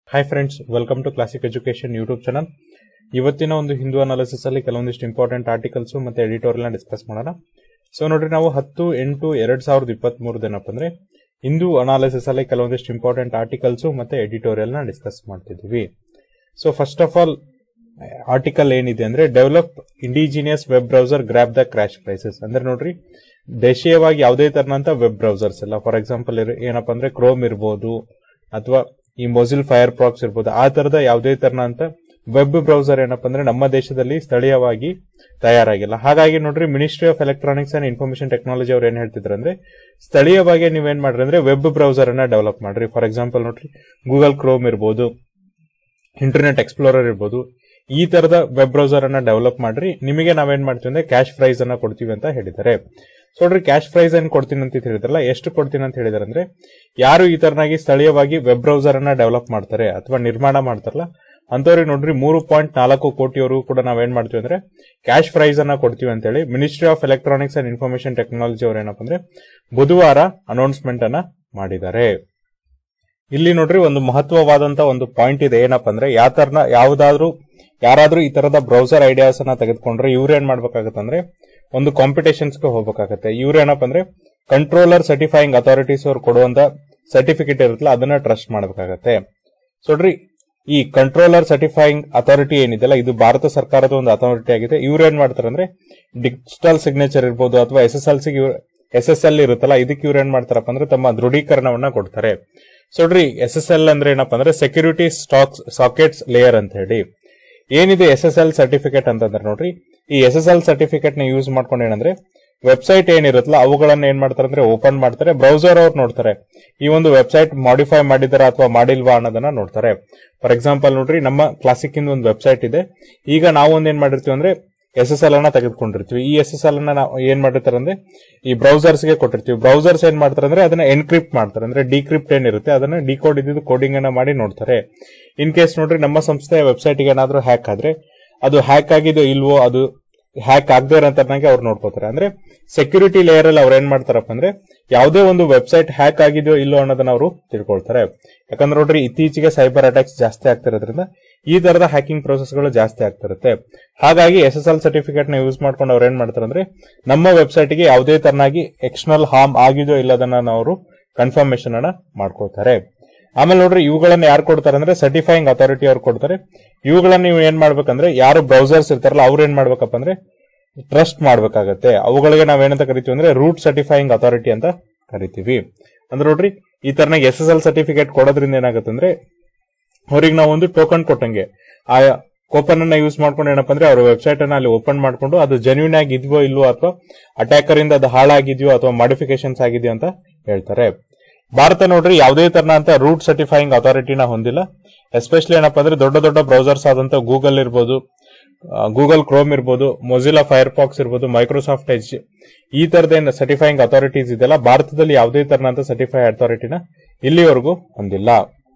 hi friends welcome to classic education YouTube channel ಇವತ್ತಿನ ಒಂದು Hindu analysis ಅಲ್ಲಿ ಕೆಲವೊಂದಿಷ್ಟು ಇಂಪಾರ್ಟೆಂಟ್ ಆರ್ಟಿಕಲ್ಸ್ ಮತ್ತೆ ಎಡಿಟೋರಿಯಲ್ ಡಿಸ್ಕಸ್ ಮಾಡೋಣ ಸೊ ನೋಡ್ರಿ ನಾವು ಹತ್ತು ಎಂಟು ಎರಡ್ ಸಾವಿರದ ಇಪ್ಪತ್ತ್ ಏನಪ್ಪ ಅಂದ್ರೆ ಹಿಂದೂ ಅನಾಲಿಸಿಸ್ ಅಲ್ಲಿ ಕೆಲವೊಂದಿಷ್ಟು ಇಂಪಾರ್ಟೆಂಟ್ ಆರ್ಟಿಕಲ್ಸ್ ಮತ್ತೆ ಎಡಿಟೋರಿಯಲ್ ನ ಡಿಸ್ಕಸ್ ಮಾಡ್ತಿದ್ವಿ so first of all article ಏನಿದೆ ಅಂದ್ರೆ develop indigenous web browser grab the crash prizes ಅಂದ್ರೆ ನೋಡ್ರಿ ದೇಶೀಯವಾಗಿ ಯಾವುದೇ ತರನಂತ ವೆಬ್ ಬ್ರೌಸರ್ಸ್ ಎಲ್ಲ ಫಾರ್ ಎಕ್ಸಾಂಪಲ್ ಏನಪ್ಪಾ ಅಂದ್ರೆ ಕ್ರೋಮ್ ಇರ್ಬೋದು ಅಥವಾ ಈ ಮೊಜಿಲ್ ಫೈರ್ ಪ್ರಾಕ್ಸ್ ಇರ್ಬೋದು ಆ ತರದ ಯಾವುದೇ ತರನಂತ ವೆಬ್ ಬ್ರೌಸರ್ ಏನಪ್ಪಾ ಅಂದ್ರೆ ನಮ್ಮ ದೇಶದಲ್ಲಿ ಸ್ಥಳೀಯವಾಗಿ ತಯಾರಾಗಿಲ್ಲ ಹಾಗಾಗಿ ನೋಡ್ರಿ ministry of electronics and information technology ಅವ್ರು ಏನ್ ಹೇಳ್ತಿದ್ರು ಅಂದ್ರೆ ಸ್ಥಳೀಯವಾಗಿ ನೀವೇನ್ ಮಾಡ್ರಿ ಅಂದ್ರೆ ವೆಬ್ ಬ್ರೌಸರ್ ಅನ್ನ ಡೆವಲಪ್ ಮಾಡ್ರಿ ಫಾರ್ ಎಕ್ಸಾಂಪಲ್ ನೋಡ್ರಿ ಗೂಗಲ್ ಕ್ರೋಮ್ ಇರ್ಬೋದು ಇಂಟರ್ನೆಟ್ ಎಕ್ಸ್ಪ್ಲೋರರ್ ಇರ್ಬೋದು ಈ ತರದ ವೆಬ್ ಬ್ರೌಸರ್ ಅನ್ನ ಡೆವಲಪ್ ಮಾಡ್ರಿ ನಿಮಗೆ ನಾವೇನ್ ಮಾಡ್ತೀವಿ ಅಂದ್ರೆ ಕ್ಯಾಶ್ ಪ್ರೈಸ್ ಅನ್ನ ಕೊಡ್ತೀವಿ ಅಂತ ಹೇಳಿದ್ದಾರೆ ಸೊ ನೋಡ್ರಿ ಕ್ಯಾಶ್ ಪ್ರೈಸ್ ಏನ್ ಕೊಡ್ತೀನಿ ಅಂತ ಹೇಳಿದ್ರಲ್ಲ ಎಷ್ಟು ಕೊಡ್ತೀನಿ ಅಂತ ಹೇಳಿದಾರೆ ಅಂದ್ರೆ ಯಾರು ಈ ತರನಾಗಿ ಸ್ಥಳೀಯವಾಗಿ ವೆಬ್ ಬ್ರೌಸರ್ ಅನ್ನ ಡೆವಲಪ್ ಮಾಡ್ತಾರೆ ಅಥವಾ ನಿರ್ಮಾಣ ಮಾಡ್ತಾರಲ್ಲ ಅಂತವ್ರಿಗೆ ನೋಡ್ರಿ ಮೂರು ಪಾಯಿಂಟ್ ನಾಲ್ಕು ಕೋಟಿವರೆಗೂ ಕೂಡ ನಾವೇನ್ ಮಾಡ್ತೀವಿ ಅಂದ್ರೆ ಕ್ಯಾಶ್ ಪ್ರೈಸ್ ಅನ್ನ ಕೊಡ್ತೀವಿ ಅಂತ ಹೇಳಿ ministry of electronics and information technology ಅವ್ರು ಏನಪ್ಪ ಅಂದ್ರೆ ಬುಧವಾರ ಅನೌನ್ಸ್ಮೆಂಟ್ ಅನ್ನ ಮಾಡಿದ್ದಾರೆ ಇಲ್ಲಿ ನೋಡ್ರಿ ಒಂದು ಮಹತ್ವವಾದಂತ ಒಂದು ಪಾಯಿಂಟ್ ಇದೆ ಏನಪ್ಪ ಅಂದ್ರೆ ಯಾವ ತರನ ಯಾವ್ದಾದ್ರು ಯಾರಾದ್ರೂ ಈ ತರದ ಬ್ರೌಸರ್ ಐಡಿಯಾಸ್ ಅನ್ನ ತೆಗೆದುಕೊಂಡ್ರೆ ಇವ್ರು ಏನ್ ಮಾಡ್ಬೇಕಾಗತ್ತೆ ಅಂದ್ರೆ ಒಂದು ಕಾಂಪಿಟೇಷನ್ಸ್ ಗೆ ಹೋಗ್ಬೇಕಾಗತ್ತೆ ಇವ್ರು ಏನಪ್ಪ ಅಂದ್ರೆ ಕಂಟ್ರೋಲರ್ ಸರ್ಟಿಫೈಯಿಂಗ್ ಅಥಾರಿಟೀಸ್ ಅವ್ರು ಕೊಡುವಂತ ಸರ್ಟಿಫಿಕೇಟ್ ಇರುತ್ತಲ್ಲ ಅದನ್ನ ಟ್ರಸ್ಟ್ ಮಾಡ್ಬೇಕಾಗತ್ತೆ ಸೊ ನೋಡ್ರಿ ಈ ಕಂಟ್ರೋಲರ್ ಸರ್ಟಿಫೈಯಿಂಗ್ ಅಥಾರಿಟಿ ಏನಿದೆಯಲ್ಲ ಇದು ಭಾರತ ಸರ್ಕಾರದ ಒಂದು ಅಥಾರಿಟಿ ಆಗಿದೆ ಇವ್ರು ಏನ್ ಮಾಡ್ತಾರೆ ಅಂದ್ರೆ ಡಿಜಿಟಲ್ ಸಿಗ್ನೇಚರ್ ಇರ್ಬೋದು ಅಥವಾ S S L C S S L ಇರುತ್ತಲ್ಲ ಇದಕ್ಕೆ ಇವ್ರು ಏನ್ ಮಾಡ್ತಾರಪ್ಪ ಅಂದ್ರೆ ತಮ್ಮ ದೃಢೀಕರಣವನ್ನ ಕೊಡ್ತಾರೆ ಸೊ ನೋಡ್ರಿ ಎಸ್ ಎಸ್ ಎಲ್ ಅಂದ್ರೆ ಏನಪ್ಪಾ ಅಂದ್ರೆ ಸೆಕ್ಯೂರಿಟಿ ಸ್ಟಾಕ್ಸ್ ಸಾಕೆಟ್ಸ್ ಲೇಯರ್ ಅಂತ ಹೇಳಿ ಏನಿದೆ ಎಸ್ ಎಸ್ ಎಲ್ ಸರ್ಟಿಫಿಕೇಟ್ ಅಂತಂದ್ರೆ ನೋಡ್ರಿ ಈ ಎಸ್ ಎಸ್ ಎಲ್ ಸರ್ಟಿಫಿಕೇಟ್ ನ ಯೂಸ್ ಮಾಡ್ಕೊಂಡು ಏನಂದ್ರೆ ವೆಬ್ಸೈಟ್ ಏನಿರುತ್ತಲ್ಲ ಅವುಗಳನ್ನ ಏನ್ ಮಾಡ್ತಾರೆ ಅಂದ್ರೆ ಓಪನ್ ಮಾಡ್ತಾರೆ ಬ್ರೌಸರ್ ಅವ್ರು ನೋಡ್ತಾರೆ ಈ ಒಂದು ವೆಬ್ಸೈಟ್ ಮಾಡಿಫೈ ಮಾಡಿದಾರ ಅಥವಾ ಮಾಡಿಲ್ವಾ ಅನ್ನೋದನ್ನ ನೋಡ್ತಾರೆ ಫಾರ್ ಎಕ್ಸಾಂಪಲ್ ನೋಡ್ರಿ ನಮ್ಮ ಕ್ಲಾಸಿಕ್ ಇಂದ ಒಂದು ವೆಬ್ಸೈಟ್ ಇದೆ ಈಗ ನಾವು ಒಂದ್ ಏನ್ ಮಾಡಿರ್ತೀವಿ ಅಂದ್ರೆ ಎಸ್ ಎಸ್ ಎಲ್ ಅನ್ನ ತೆಗೆದುಕೊಂಡಿರ್ತೀವಿ ಈ ಎಸ್ ಎಸ್ ಎಲ್ ಅನ್ನ ನಾವು ಏನ್ ಮಾಡಿರ್ತಾರೆ ಅಂದ್ರೆ ಈ ಬ್ರೌಸರ್ಸ್ ಗೆ ಕೊಟ್ಟಿರ್ತೀವಿ ಬ್ರೌಸರ್ಸ್ ಏನ್ ಮಾಡ್ತಾರೆ ಅಂದ್ರೆ ಅದನ್ನ ಎನ್ಕ್ರಿಪ್ಟ್ ಮಾಡ್ತಾರೆ ಅಂದ್ರೆ ಡಿಕ್ರಿಪ್ಟ್ ಏನಿರುತ್ತೆ ಅದನ್ನ ಡಿಕೋಡ್ ಇದ್ದಿದ್ದು ಕೋಡಿಂಗ್ ಅನ್ನ ಮಾಡಿ ನೋಡ್ತಾರೆ ಇನ್ ಕೇಸ್ ನೋಡ್ರಿ ನಮ್ಮ ಸಂಸ್ಥೆಯ ವೆಬ್ಸೈಟ್ ಗೆ ಏನಾದ್ರೂ ಹ್ಯಾಕ್ ಆದ್ರೆ ಅದು ಹ್ಯಾಕ್ ಆಗಿದೋ ಇಲ್ವೋ ಅದು ಹ್ಯಾಕ್ ಆಗದೆ ಇರೋಂತನಾಗೆ ಅವ್ರು ನೋಡ್ಕೋತಾರೆ ಅಂದ್ರೆ ಸೆಕ್ಯೂರಿಟಿ ಲೇಯರ್ ಅಲ್ಲಿ ಅವ್ರು ಏನ್ ಮಾಡ್ತಾರಪ್ಪ ಅಂದ್ರೆ ಯಾವುದೇ ಒಂದು ವೆಬ್ಸೈಟ್ ಹ್ಯಾಕ್ ಆಗಿದೆಯೋ ಇಲ್ಲೋ ಅನ್ನೋದನ್ನ ಅವರು ತಿಳ್ಕೊಳ್ತಾರೆ ಯಾಕಂದ್ರೆ ನೋಡ್ರಿ ಇತ್ತೀಚೆಗೆ ಸೈಬರ್ ಅಟ್ಯಾಕ್ಸ್ ಜಾಸ್ತಿ ಆಗ್ತಿರೋದ್ರಿಂದ ಈ ತರದ ಹ್ಯಾಕಿಂಗ್ ಪ್ರೋಸೆಸ್ ಗಳು ಜಾಸ್ತಿ ಆಗ್ತಿರುತ್ತೆ ಹಾಗಾಗಿ ಎಸ್ ಎಸ್ ಎಲ್ ಸರ್ಟಿಫಿಕೇಟ್ ನ ಯೂಸ್ ಮಾಡ್ಕೊಂಡು ಅವ್ರು ಏನ್ ಮಾಡ್ತಾರೆ ಅಂದ್ರೆ ನಮ್ಮ ವೆಬ್ಸೈಟ್ ಗೆ ಯಾವುದೇ ತರನಾಗಿ ಎಕ್ಸ್ಟರ್ನಲ್ ಹಾರ್ಮ್ ಆಗಿದೆಯೋ ಇಲ್ಲದನ್ನ ಅವರು ಕನ್ಫರ್ಮೇಶನ್ ಅನ್ನ ಮಾಡ್ಕೋತಾರೆ ಆಮೇಲೆ ನೋಡ್ರಿ ಇವುಗಳನ್ನ ಯಾರು ಕೊಡ್ತಾರೆ ಅಂದ್ರೆ ಸರ್ಟಿಫೈಯಿಂಗ್ ಅಥಾರಿಟಿ ಅವ್ರು ಕೊಡ್ತಾರೆ ಇವುಗಳನ್ನ ನೀವು ಏನ್ ಮಾಡ್ಬೇಕಂದ್ರೆ ಯಾರು ಬ್ರೌಸರ್ಸ್ ಇರ್ತಾರಲ್ಲ ಅವ್ರು ಏನ್ ಮಾಡ್ಬೇಕಪ್ಪ ಅಂದ್ರೆ ಟ್ರಸ್ಟ್ ಮಾಡ್ಬೇಕಾಗತ್ತೆ ಅವುಗಳಿಗೆ ನಾವೇನಂತ ಕರಿತೀವಿ ಅಂದ್ರೆ ರೂಟ್ ಸರ್ಟಿಫೈಯಿಂಗ್ ಅಥಾರಿಟಿ ಅಂತ ಕರಿತೀವಿ ಅಂದ್ರೆ ನೋಡ್ರಿ ಈ ತರನಾಗಿ ಎಸ್ ಎಸ್ ಎಲ್ ಸರ್ಟಿಫಿಕೇಟ್ ಕೊಡೋದ್ರಿಂದ ಏನಾಗುತ್ತೆ ಅಂದ್ರೆ ಅವ್ರಿಗೆ ನಾವು ಒಂದು ಟೋಕನ್ ಕೊಟ್ಟಂಗೆ ಆ ಕೂಪನ್ ಅನ್ನ ಯೂಸ್ ಮಾಡ್ಕೊಂಡು ಏನಪ್ಪ ಅಂದ್ರೆ ಅವ್ರ ವೆಬ್ಸೈಟ್ ಅನ್ನ ಅಲ್ಲಿ ಓಪನ್ ಮಾಡ್ಕೊಂಡು ಅದು ಜೆನ್ಯೂನ್ ಆಗಿ ಇದೆಯೋ ಇಲ್ವೋ ಅಥವಾ ಅಟ್ಯಾಕರ್ ಇಂದ ಅದು ಹಾಳಾಗಿದೆಯೋ ಅಥವಾ ಮಾಡಿಫಿಕೇಶನ್ಸ್ ಆಗಿದೆಯೋ ಅಂತ ಹೇಳ್ತಾರೆ ಭಾರತ ನೋಡ್ರಿ ಯಾವುದೇ ತರನಂತ ರೂಟ್ ಸರ್ಟಿಫೈಯಿಂಗ್ ಅಥಾರಿಟಿನ ಹೊಂದಿಲ್ಲ ಎಸ್ಪೆಷಲಿ ಏನಪ್ಪಾ ಅಂದ್ರೆ ದೊಡ್ಡ ದೊಡ್ಡ ಬ್ರೌಸರ್ಸ್ ಆದಂತ ಗೂಗಲ್ ಇರ್ಬೋದು ಗೂಗಲ್ ಕ್ರೋಮ್ ಇರ್ಬೋದು ಮೊಜಿಲಾ ಫೈರ್ ಪಾಕ್ಸ್ ಇರ್ಬೋದು ಮೈಕ್ರೋಸಾಫ್ಟ್ ಎಜ್ ಈ ತರದ ಏನು ಸರ್ಟಿಫೈಯಿಂಗ್ ಅಥಾರಿಟೀಸ್ ಇದೆಯಲ್ಲ ಭಾರತದಲ್ಲಿ ಯಾವುದೇ ತರನಂತ ಸರ್ಟಿಫೈ ಅಥಾರಿಟಿನ ಇಲ್ಲಿವರೆಗೂ ಹೊಂದಿಲ್ಲ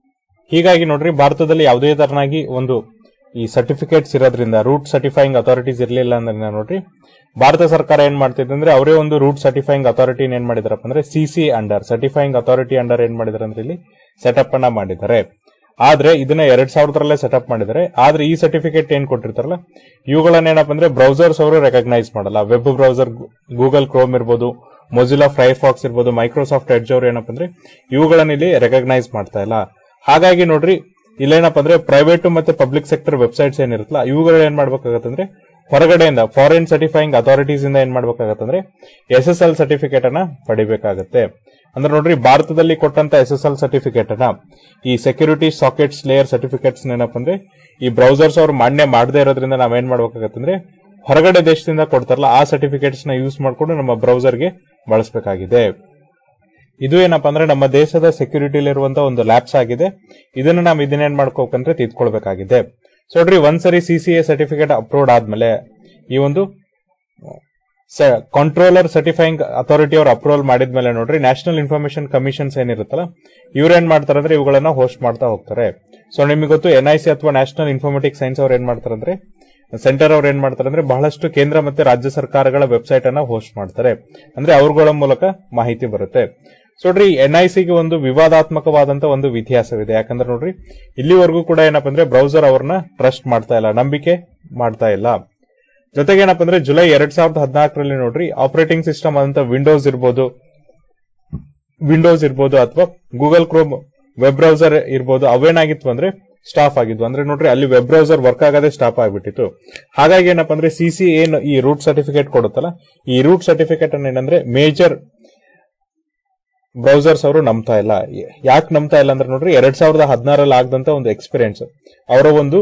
ಹೀಗಾಗಿ ನೋಡ್ರಿ ಭಾರತದಲ್ಲಿ ಯಾವುದೇ ತರನಾಗಿ ಒಂದು ಈ ಸರ್ಟಿಫಿಕೇಟ್ಸ್ ಇರೋದ್ರಿಂದ ರೂಟ್ ಸರ್ಟಿಫೈಯಿಂಗ್ ಅಥಾರಿಟೀಸ್ ಇರಲಿಲ್ಲ ಅಂದ್ರೆ ನೋಡ್ರಿ ಭಾರತ ಸರ್ಕಾರ ಏನ್ ಮಾಡ್ತಿದೆ ಅಂದ್ರೆ ಅವರೇ ಒಂದು ರೂಟ್ ಸರ್ಟಿಫೈಯಿಂಗ್ ಅಥಾರಿಟಿ ಏನ್ ಮಾಡಿದಾರಪ್ಪ ಅಂದ್ರೆ CC under certifying authority under ಏನ್ ಮಾಡಿದಾರೆ ಅಂದ್ರೆ ಇಲ್ಲಿ ಸೆಟಪ್ ಅನ್ನ ಮಾಡಿದ್ದಾರೆ ಆದ್ರೆ ಇದನ್ನ ಎರಡ್ ಸಾವಿರದರಲ್ಲೇ ಸೆಟಪ್ ಮಾಡಿದ್ದಾರೆ ಆದ್ರೆ ಈ ಸರ್ಟಿಫಿಕೇಟ್ ಏನ್ ಕೊಟ್ಟಿರ್ತಾರಲ್ಲ ಇವುಗಳನ್ನ ಏನಪ್ಪ ಅಂದ್ರೆ ಬ್ರೌಸರ್ಸ್ ಅವರು ರೆಕಗ್ನೈಸ್ ಮಾಡಲ್ಲ ವೆಬ್ ಬ್ರೌಸರ್ ಗೂಗಲ್ ಕ್ರೋಮ್ ಇರ್ಬೋದು ಮೊಜಿಲಾ ಫೈರ್ಫಾಕ್ಸ್ ಇರ್ಬೋದು ಮೈಕ್ರೋಸಾಫ್ಟ್ ಎಡ್ಜ್ ಅವರು ಏನಪ್ಪ ಅಂದ್ರೆ ಇವುಗಳನ್ನ ಇಲ್ಲಿ ರೆಕಗ್ನೈಸ್ ಮಾಡ್ತಾ ಇಲ್ಲ ಹಾಗಾಗಿ ನೋಡ್ರಿ ಇಲ್ಲೇನಪ್ಪ ಅಂದ್ರೆ ಪ್ರೈವೇಟ್ ಮತ್ತೆ ಪಬ್ಲಿಕ್ ಸೆಕ್ಟರ್ ವೆಬ್ಸೈಟ್ಸ್ ಏನಿರುತ್ತಲ್ಲ ಇವುಗಳು ಏನ್ ಮಾಡ್ಬೇಕಾಗತ್ತಂದ್ರೆ ಹೊರಗಡೆಯಿಂದ ಫಾರಿನ್ ಸರ್ಟಿಫೈಯಿಂಗ್ ಅಥಾರಿಟೀಸ್ ಇಂದ ಏನ್ ಮಾಡ್ಬೇಕಾಗತ್ತಂದ್ರೆ ಎಸ್ ಎಸ್ ಎಲ್ ಸರ್ಟಿಫಿಕೇಟ್ ಅನ್ನ ಪಡಿಬೇಕಾಗತ್ತೆ ಅಂದ್ರೆ ನೋಡ್ರಿ ಭಾರತದಲ್ಲಿ ಕೊಟ್ಟಂತ ಎಸ್ ಎಸ್ ಎಲ್ ಸರ್ಟಿಫಿಕೇಟ್ ಅನ್ನ ಈ ಸೆಕ್ಯೂರಿಟಿ ಸಾಕೆಟ್ಸ್ ಲೇಯರ್ ಸರ್ಟಿಫಿಕೇಟ್ಸ್ ಏನಪ್ಪ ಅಂದ್ರೆ ಈ ಬ್ರೌಸರ್ಸ್ ಅವ್ರು ಮಾನ್ಯ ಮಾಡದೇ ಇರೋದ್ರಿಂದ ನಾವೇನ್ ಮಾಡ್ಬೇಕಾಗತ್ತಂದ್ರೆ ಹೊರಗಡೆ ದೇಶದಿಂದ ಕೊಡ್ತಾರಲ್ಲ ಆ ಸರ್ಟಿಫಿಕೇಟ್ಸ್ ನ ಯೂಸ್ ಮಾಡ್ಕೊಂಡು ನಮ್ಮ ಬ್ರೌಸರ್ಗೆ ಬಳಸಬೇಕಾಗಿದೆ ಇದು ಏನಪ್ಪಾ ಅಂದ್ರೆ ನಮ್ಮ ದೇಶದ ಸೆಕ್ಯೂರಿಟಿಲಿರುವಂತಹ ಒಂದು ಲ್ಯಾಬ್ಸ್ ಆಗಿದೆ ಇದನ್ನ ನಾವು ಇದನ್ನೇನ್ ಮಾಡ್ಕೋಬೇಕಂದ್ರೆ ತಿದ್ಕೊಳ್ಬೇಕಾಗಿದೆ ಸೊ ನೋಡ್ರಿ ಒಂದ್ಸರಿ C C A certificate approved ಆದ್ಮೇಲೆ ಈ ಒಂದು ಕಂಟ್ರೋಲರ್ ಸರ್ಟಿಫೈಯಿಂಗ್ ಅಥಾರಿಟಿ ಅವರು ಅಪ್ರೂವಲ್ ಮಾಡಿದ್ಮೇಲೆ ನೋಡ್ರಿ ನ್ಯಾಷನಲ್ ಇನ್ಫಾರ್ಮೇಶನ್ ಕಮಿಷನ್ಸ್ ಏನಿರುತ್ತಲ್ಲ ಇವ್ರು ಏನ್ ಮಾಡ್ತಾರೆ ಅಂದ್ರೆ ಇವುಗಳನ್ನ ಹೋಸ್ಟ್ ಮಾಡ್ತಾ ಹೋಗ್ತಾರೆ ಸೊ ನಿಮಗೆ ಗೊತ್ತು ಎನ್ ಐ ಸಿ ಅಥವಾ ನ್ಯಾಷನಲ್ ಇನ್ಫಾರ್ಮೆಟಿಕ್ ಸೈನ್ಸ್ ಅವ್ರು ಏನ್ ಮಾಡ್ತಾರೆ ಅಂದ್ರೆ ಸೆಂಟರ್ ಅವ್ರು ಏನ್ ಮಾಡ್ತಾರೆ ಅಂದ್ರೆ ಬಹಳಷ್ಟು ಕೇಂದ್ರ ಮತ್ತೆ ರಾಜ್ಯ ಸರ್ಕಾರಗಳ ವೆಬ್ಸೈಟ್ ಅನ್ನ ಹೋಸ್ಟ್ ಮಾಡ್ತಾರೆ ಅಂದ್ರೆ ಅವ್ರಗಳ ಮೂಲಕ ಮಾಹಿತಿ ಬರುತ್ತೆ ಸೊ ನೋಡ್ರಿ ಎನ್ ಐ ಸಿಗೆ ಒಂದು ವಿವಾದಾತ್ಮಕವಾದಂತ ಒಂದು ಇತಿಹಾಸವಿದೆ ಯಾಕಂದ್ರೆ ನೋಡ್ರಿ ಇಲ್ಲಿವರೆಗೂ ಕೂಡ ಏನಪ್ಪ ಅಂದ್ರೆ ಬ್ರೌಸರ್ ಅವ್ರನ್ನ ಟ್ರಸ್ಟ್ ಮಾಡ್ತಾ ಇಲ್ಲ ನಂಬಿಕೆ ಮಾಡ್ತಾ ಇಲ್ಲ ಜೊತೆಗೆ ಏನಪ್ಪ ಅಂದ್ರೆ ಜುಲೈ ಎರಡ್ ಸಾವಿರದ ಹದಿನಾಲ್ಕರಲ್ಲಿ ನೋಡ್ರಿ ಆಪರೇಟಿಂಗ್ ಸಿಸ್ಟಮ್ ಆದಂತ ವಿಂಡೋಸ್ ಇರ್ಬೋದು ವಿಂಡೋಸ್ ಇರ್ಬೋದು ಅಥವಾ ಗೂಗಲ್ ಕ್ರೋಮ್ ವೆಬ್ ಬ್ರೌಸರ್ ಇರ್ಬೋದು ಅವೇನಾಗಿತ್ತು ಅಂದ್ರೆ ಸ್ಟಾಪ್ ಆಗಿದ್ವು ಅಂದ್ರೆ ನೋಡ್ರಿ ಅಲ್ಲಿ ವೆಬ್ ಬ್ರೌಸರ್ ವರ್ಕ್ ಆಗದೆ ಸ್ಟಾಪ್ ಆಗ್ಬಿಟ್ಟಿತ್ತು ಹಾಗಾಗಿ ಏನಪ್ಪ ಅಂದ್ರೆ ಸಿ ಸಿ ಏನು ಈ ರೂಟ್ ಸರ್ಟಿಫಿಕೇಟ್ ಕೊಡುತ್ತಲ್ಲ ಈ ರೂಟ್ ಸರ್ಟಿಫಿಕೇಟ್ ಅನ್ನ ಏನಂದ್ರೆ ಮೇಜರ್ ಬ್ರೌಸರ್ಸ್ ಅವರು ನಂಬ್ತಾ ಇಲ್ಲ ಯಾಕೆ ನಂಬ್ತಾ ಇಲ್ಲ ಅಂದ್ರೆ ನೋಡ್ರಿ ಎರಡ್ ಸಾವಿರದ ಹದಿನಾರಲ್ಲಿ ಆಗದಂತ ಒಂದು ಎಕ್ಸ್ಪೀರಿಯನ್ಸ್ ಅವರ ಒಂದು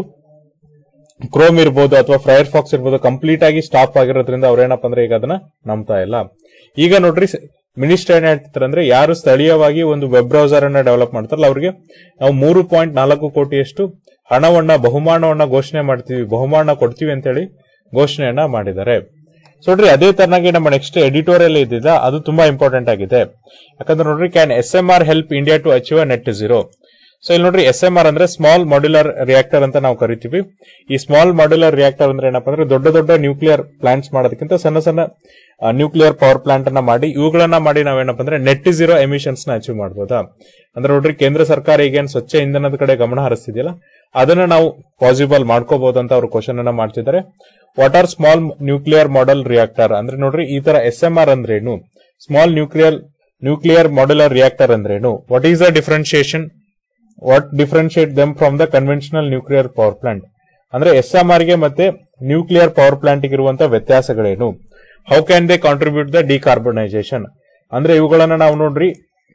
ಕ್ರೋಮ್ ಇರ್ಬೋದು ಅಥವಾ ಫೈರ್ ಫಾಕ್ಸ್ ಇರ್ಬೋದು ಕಂಪ್ಲೀಟ್ ಆಗಿ ಸ್ಟಾಪ್ ಆಗಿರೋದ್ರಿಂದ ಅವ್ರೇನಪ್ಪ ಅಂದ್ರೆ ಈಗ ಅದನ್ನ ನಂಬ್ತಾ ಇಲ್ಲ ಈಗ ನೋಡ್ರಿ ಮಿನಿಸ್ಟರ್ ಏನ್ ಹೇಳ್ತಾರೆ ಅಂದ್ರೆ ಯಾರು ಸ್ಥಳೀಯವಾಗಿ ಒಂದು ವೆಬ್ ಬ್ರೌಸರ್ ಅನ್ನ ಡೆವಲಪ್ ಮಾಡ್ತಾರಲ್ಲ ಅವ್ರಿಗೆ ನಾವು ಮೂರು ಪಾಯಿಂಟ್ ನಾಲ್ಕು ಕೋಟಿಯಷ್ಟು ಹಣವನ್ನ ಬಹುಮಾನವನ್ನ ಘೋಷಣೆ ಮಾಡ್ತೀವಿ ಬಹುಮಾನ ಕೊಡ್ತೀವಿ ಅಂತೇಳಿ ಘೋಷಣೆಯನ್ನ ಮಾಡಿದ್ದಾರೆ ಸೊ ನೋಡ್ರಿ ಅದೇ ತರನಾಗಿ ನಮ್ಮ ನೆಕ್ಸ್ಟ್ ಎಡಿಟೋರಿಯಲ್ ಇದ್ದಿದ್ದ ಅದು ತುಂಬಾ ಇಂಪಾರ್ಟೆಂಟ್ ಆಗಿದೆ ಯಾಕಂದ್ರೆ ನೋಡ್ರಿ can S M R help India to achieve net zero so ಇಲ್ಲಿ ನೋಡ್ರಿ ಎಸ್ ಎಂ ಆರ್ ಅಂದ್ರೆ ಸ್ಮಾಲ್ ಮಾಡ್ಯುಲರ್ ರಿಯಾಕ್ಟರ್ ಅಂತ ನಾವು ಕರಿತೀವಿ ಈ ಸ್ಮಾಲ್ ಮಾಡ್ಯುಲರ್ ರಿಯಾಕ್ಟರ್ ಅಂದ್ರೆ ಏನಪ್ಪಾ ಅಂದ್ರೆ ದೊಡ್ಡ ದೊಡ್ಡ ನ್ಯೂಕ್ಲಿಯರ್ ಪ್ಲಾಂಟ್ಸ್ ಮಾಡೋದಕ್ಕಿಂತ ಸಣ್ಣ ಸಣ್ಣ ನ್ಯೂಕ್ಲಿಯರ್ ಪವರ್ ಪ್ಲಾಂಟ್ ಅನ್ನ ಮಾಡಿ ಇವುಗಳನ್ನ ಮಾಡಿ ನಾವೇನಪ್ಪ ಅಂದ್ರೆ ನೆಟ್ ಜೀರೋ ಎಮಿಷನ್ಸ್ ನ ಅಚೀವ್ ಮಾಡಬಹುದಾ ಅಂದ್ರೆ ನೋಡ್ರಿ ಕೇಂದ್ರ ಸರ್ಕಾರ ಈಗೇನು ಸ್ವಚ್ಛ ಇಂಧನದ ಕಡೆ ಗಮನ ಹರಿಸ್ತಿದೆಯಲ್ಲ ಅದನ್ನ ನಾವು ಪಾಸಿಬಲ್ ಮಾಡ್ಕೋಬಹುದು ಅಂತ ಅವರು ಕ್ವಶನ್ ಅನ್ನ ಮಾಡ್ತಿದ್ದಾರೆ what are small nuclear model reactor ಅಂದ್ರೆ ನೋಡ್ರಿ ಈ ತರ ಎಸ್ ಎಂ ಆರ್ ಅಂದ್ರೇನು small nuclear nuclear modular reactor ಅಂದ್ರೇನು what is the differentiation what differentiate them from the conventional nuclear power plant ಅಂದ್ರೆ ಎಸ್ ಎಂ ಆರ್ ಗೆ ಮತ್ತೆ ನ್ಯೂಕ್ಲಿಯರ್ ಪವರ್ ಪ್ಲಾಂಟ್ ಇರುವಂತಹ ವ್ಯತ್ಯಾಸಗಳೇನು how can they contribute the decarbonisation ಅಂದ್ರೆ ಇವುಗಳನ್ನ ನಾವು ನೋಡ್ರಿ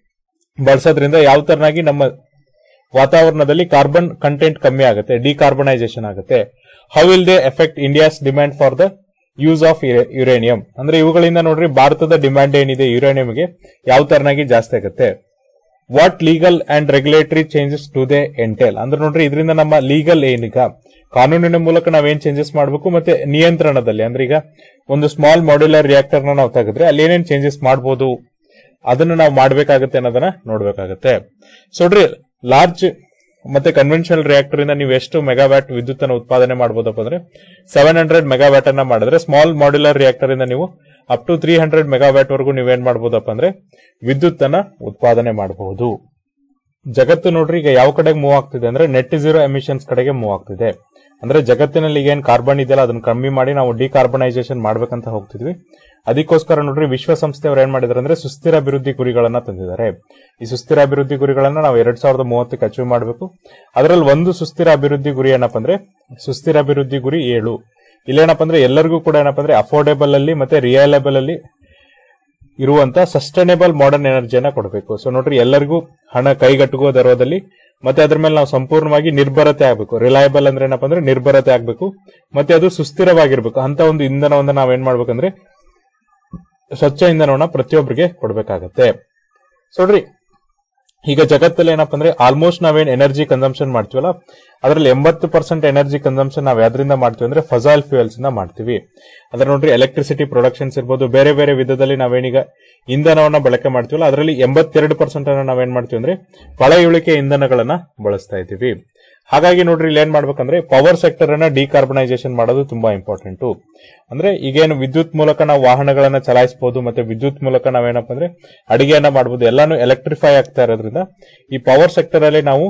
ಬಳಸೋದ್ರಿಂದ ಯಾವ ತರನಾಗಿ ನಮ್ಮ ವಾತಾವರಣದಲ್ಲಿ ಕಾರ್ಬನ್ ಕಂಟೆಂಟ್ ಕಮ್ಮಿ ಆಗುತ್ತೆ ಡಿಕಾರ್ಬನೈಸೇಷನ್ ಆಗುತ್ತೆ how will they effect India's demand for the use of uranium ಅಂದ್ರೆ ಇವುಗಳಿಂದ ನೋಡ್ರಿ ಭಾರತದ ಡಿಮ್ಯಾಂಡ್ ಏನಿದೆ ಯುರೇನಿಯಂಗೆ ಯಾವ ತರನಾಗಿ ಜಾಸ್ತಿ ಆಗುತ್ತೆ what legal and regulatory changes to they entail ಅಂದ್ರೆ ನೋಡ್ರಿ ಇದರಿಂದ ನಮ್ಮ ಲೀಗಲ್ ಏನೀಗ ಕಾನೂನಿನ ಮೂಲಕ ನಾವೇನ್ ಚೇಂಜಸ್ ಮಾಡಬೇಕು ಮತ್ತೆ ನಿಯಂತ್ರಣದಲ್ಲಿ ಅಂದ್ರೆ ಈಗ ಒಂದು ಸ್ಮಾಲ್ ಮಾಡ್ಯುಲರ್ ರಿಯಾಕ್ಟರ್ ನ ನಾವು ತೆಗೆದ್ರೆ ಅಲ್ಲಿ ಏನೇನ್ ಚೇಂಜಸ್ ಮಾಡಬಹುದು ಅದನ್ನ ನಾವು ಮಾಡ್ಬೇಕಾಗತ್ತೆ ಅನ್ನೋದನ್ನ ನೋಡ್ಬೇಕಾಗತ್ತೆ ಸೊ ನೋಡ್ರಿ ಲಾರ್ಜ್ ಮತ್ತೆ ಕನ್ವೆನ್ಷನಲ್ ರಿಯಾಕ್ಟರ್ ಇಂದ ನೀವು ಎಷ್ಟು ಮೆಗಾವ್ಯಾಟ್ ವಿದ್ಯುತ್ ಅನ್ನು ಉತ್ಪಾದನೆ ಮಾಡಬಹುದಪ್ಪ ಅಂದ್ರೆ ಸೆವೆನ್ ಹಂಡ್ರೆಡ್ ಮೆಗಾವ್ಯಾಟ್ ಅನ್ನ ಮಾಡಿದ್ರೆ ಸ್ಮಾಲ್ ಮಾಡ್ಯುಲರ್ ರಿಯಾಕ್ಟರ್ ಇಂದ ನೀವು up to three hundred megawatt ವರೆಗೂ ನೀವೇನ್ ಮಾಡಬಹುದಪ್ಪ ಅಂದ್ರೆ ವಿದ್ಯುತ್ ಅನ್ನ ಉತ್ಪಾದನೆ ಮಾಡಬಹುದು ಜಗತ್ತು ನೋಡ್ರಿ ಈಗ ಯಾವ ಕಡೆಗೆ ಮೂವ್ ಆಗ್ತಿದೆ ಅಂದ್ರೆ ನೆಟ್ ಜೀರೋ ಎಮಿಷನ್ಸ್ ಕಡೆಗೆ ಮೂವ್ ಆಗ್ತಿದೆ ಅಂದ್ರೆ ಜಗತ್ತಿನಲ್ಲಿ ಈಗ ಏನ್ ಕಾರ್ಬನ್ ಇದೆಯಲ್ಲ ಅದನ್ನ ಕಮ್ಮಿ ಮಾಡಿ ನಾವು ಡಿಕಾರ್ಬನೈಸೇಷನ್ ಮಾಡ್ಬೇಕಂತ ಹೋಗ್ತಿದ್ವಿ ಅದಕ್ಕೋಸ್ಕರ ನೋಡ್ರಿ ವಿಶ್ವಸಂಸ್ಥೆ ಅವ್ರು ಏನ್ ಮಾಡಿದಾರೆ ಅಂದ್ರೆ ಸುಸ್ಥಿರ ಅಭಿವೃದ್ಧಿ ಗುರಿಗಳನ್ನ ತಂದಿದ್ದಾರೆ ಈ ಸುಸ್ಥಿರ ಅಭಿವೃದ್ಧಿ ಗುರಿಗಳನ್ನ ನಾವು ಎರಡ್ ಸಾವಿರದ ಮೂವತ್ತಕ್ಕೆ ಅಚೀವ್ ಮಾಡಬೇಕು ಅದರಲ್ಲಿ ಒಂದು ಸುಸ್ಥಿರ ಅಭಿವೃದ್ಧಿ ಗುರಿ ಏನಪ್ಪ ಅಂದ್ರೆ ಸುಸ್ಥಿರ ಅಭಿವೃದ್ಧಿ ಗುರಿ ಏಳು ಇಲ್ಲೇನಪ್ಪ ಅಂದ್ರೆ ಎಲ್ಲರಿಗೂ ಕೂಡ ಏನಪ್ಪ ಅಂದ್ರೆ ಅಫೋರ್ಡೆಬಲ್ ಅಲ್ಲಿ ಮತ್ತೆ ರಿಯಲೇಬಲ್ ಅಲ್ಲಿ ಇರುವಂತ ಸಸ್ಟೈನೇಬಲ್ ಮಾಡರ್ನ್ ಎನರ್ಜಿಯನ್ನ ಕೊಡಬೇಕು ಸೊ ನೋಡ್ರಿ ಎಲ್ಲರಿಗೂ ಹಣ ಕೈಗಟ್ಟುವ ದರದಲ್ಲಿ ಮತ್ತೆ ಅದ್ರ ಮೇಲೆ ನಾವು ಸಂಪೂರ್ಣವಾಗಿ ನಿರ್ಭರತೆ ಆಗಬೇಕು ರಿಲಯಬಲ್ ಅಂದ್ರೆ ಏನಪ್ಪ ಅಂದ್ರೆ ನಿರ್ಭರತೆ ಆಗಬೇಕು ಮತ್ತೆ ಅದು ಸುಸ್ಥಿರವಾಗಿರ್ಬೇಕು ಅಂತ ಒಂದು ಇಂಧನವನ್ನ ನಾವೇನ್ ಮಾಡ್ಬೇಕಂದ್ರೆ ಸ್ವಚ್ಛ ಇಂಧನವನ್ನ ಪ್ರತಿಯೊಬ್ಬರಿಗೆ ಕೊಡಬೇಕಾಗತ್ತೆ ಸೊ ನೋಡ್ರಿ ಈಗ ಜಗತ್ತಲ್ಲಿ ಏನಪ್ಪ ಅಂದ್ರೆ ಆಲ್ಮೋಸ್ಟ್ ನಾವೇನ್ ಎನರ್ಜಿ ಕನ್ಸಂಪ್ಷನ್ ಮಾಡ್ತೀವಲ್ಲ ಅದರಲ್ಲಿ ಎಂಬತ್ತು ಪರ್ಸೆಂಟ್ ಎನರ್ಜಿ ಕನ್ಸಂಪ್ಷನ್ ನಾವ್ ಯಾವ್ದ್ರಿಂದ ಮಾಡ್ತೀವಿ ಅಂದ್ರೆ ಫಸಾಲ್ ಫ್ಯೂಯಲ್ಸ್ ಇಂದ ಮಾಡ್ತೀವಿ ಅದ್ರ ನೋಡ್ರಿ ಎಲೆಕ್ಟ್ರಿಸಿಟಿ ಪ್ರೊಡಕ್ಷನ್ಸ್ ಇರ್ಬೋದು ಬೇರೆ ಬೇರೆ ವಿಧದಲ್ಲಿ ನಾವೇನೀಗ ಇಂಧನವನ್ನ ಬಳಕೆ ಮಾಡ್ತೀವಲ್ಲ ಅದರಲ್ಲಿ ಎಂಬತ್ತೆರಡು ಪರ್ಸೆಂಟ್ ಅನ್ನ ನಾವೇನ್ ಮಾಡ್ತೀವಿ ಅಂದ್ರೆ ಪಳೆಯುಳಿಕೆ ಇಂಧನಗಳನ್ನ ಬಳಸ್ತಾ ಇದ್ದೀವಿ ಹಾಗಾಗಿ ನೋಡ್ರಿ ಇಲ್ಲಿ ಏನ್ ಮಾಡ್ಬೇಕಂದ್ರೆ ಪವರ್ ಸೆಕ್ಟರ್ ಅನ್ನ ಡಿಕಾರ್ಬನೈಸೇಷನ್ ಮಾಡೋದು ತುಂಬಾ ಇಂಪಾರ್ಟೆಂಟ್ ಅಂದ್ರೆ ಈಗೇನು ವಿದ್ಯುತ್ ಮೂಲಕ ನಾವು ವಾಹನಗಳನ್ನ ಚಲಾಯಿಸಬಹುದು ಮತ್ತೆ ವಿದ್ಯುತ್ ಮೂಲಕ ನಾವೇನಪ್ಪ ಅಂದ್ರೆ ಅಡಿಗೆಯನ್ನ ಮಾಡಬಹುದು ಎಲ್ಲಾನು ಎಲೆಕ್ಟ್ರಿಫೈ ಆಗ್ತಾ ಇರೋದ್ರಿಂದ ಈ ಪವರ್ ಸೆಕ್ಟರ್ ಅಲ್ಲಿ ನಾವು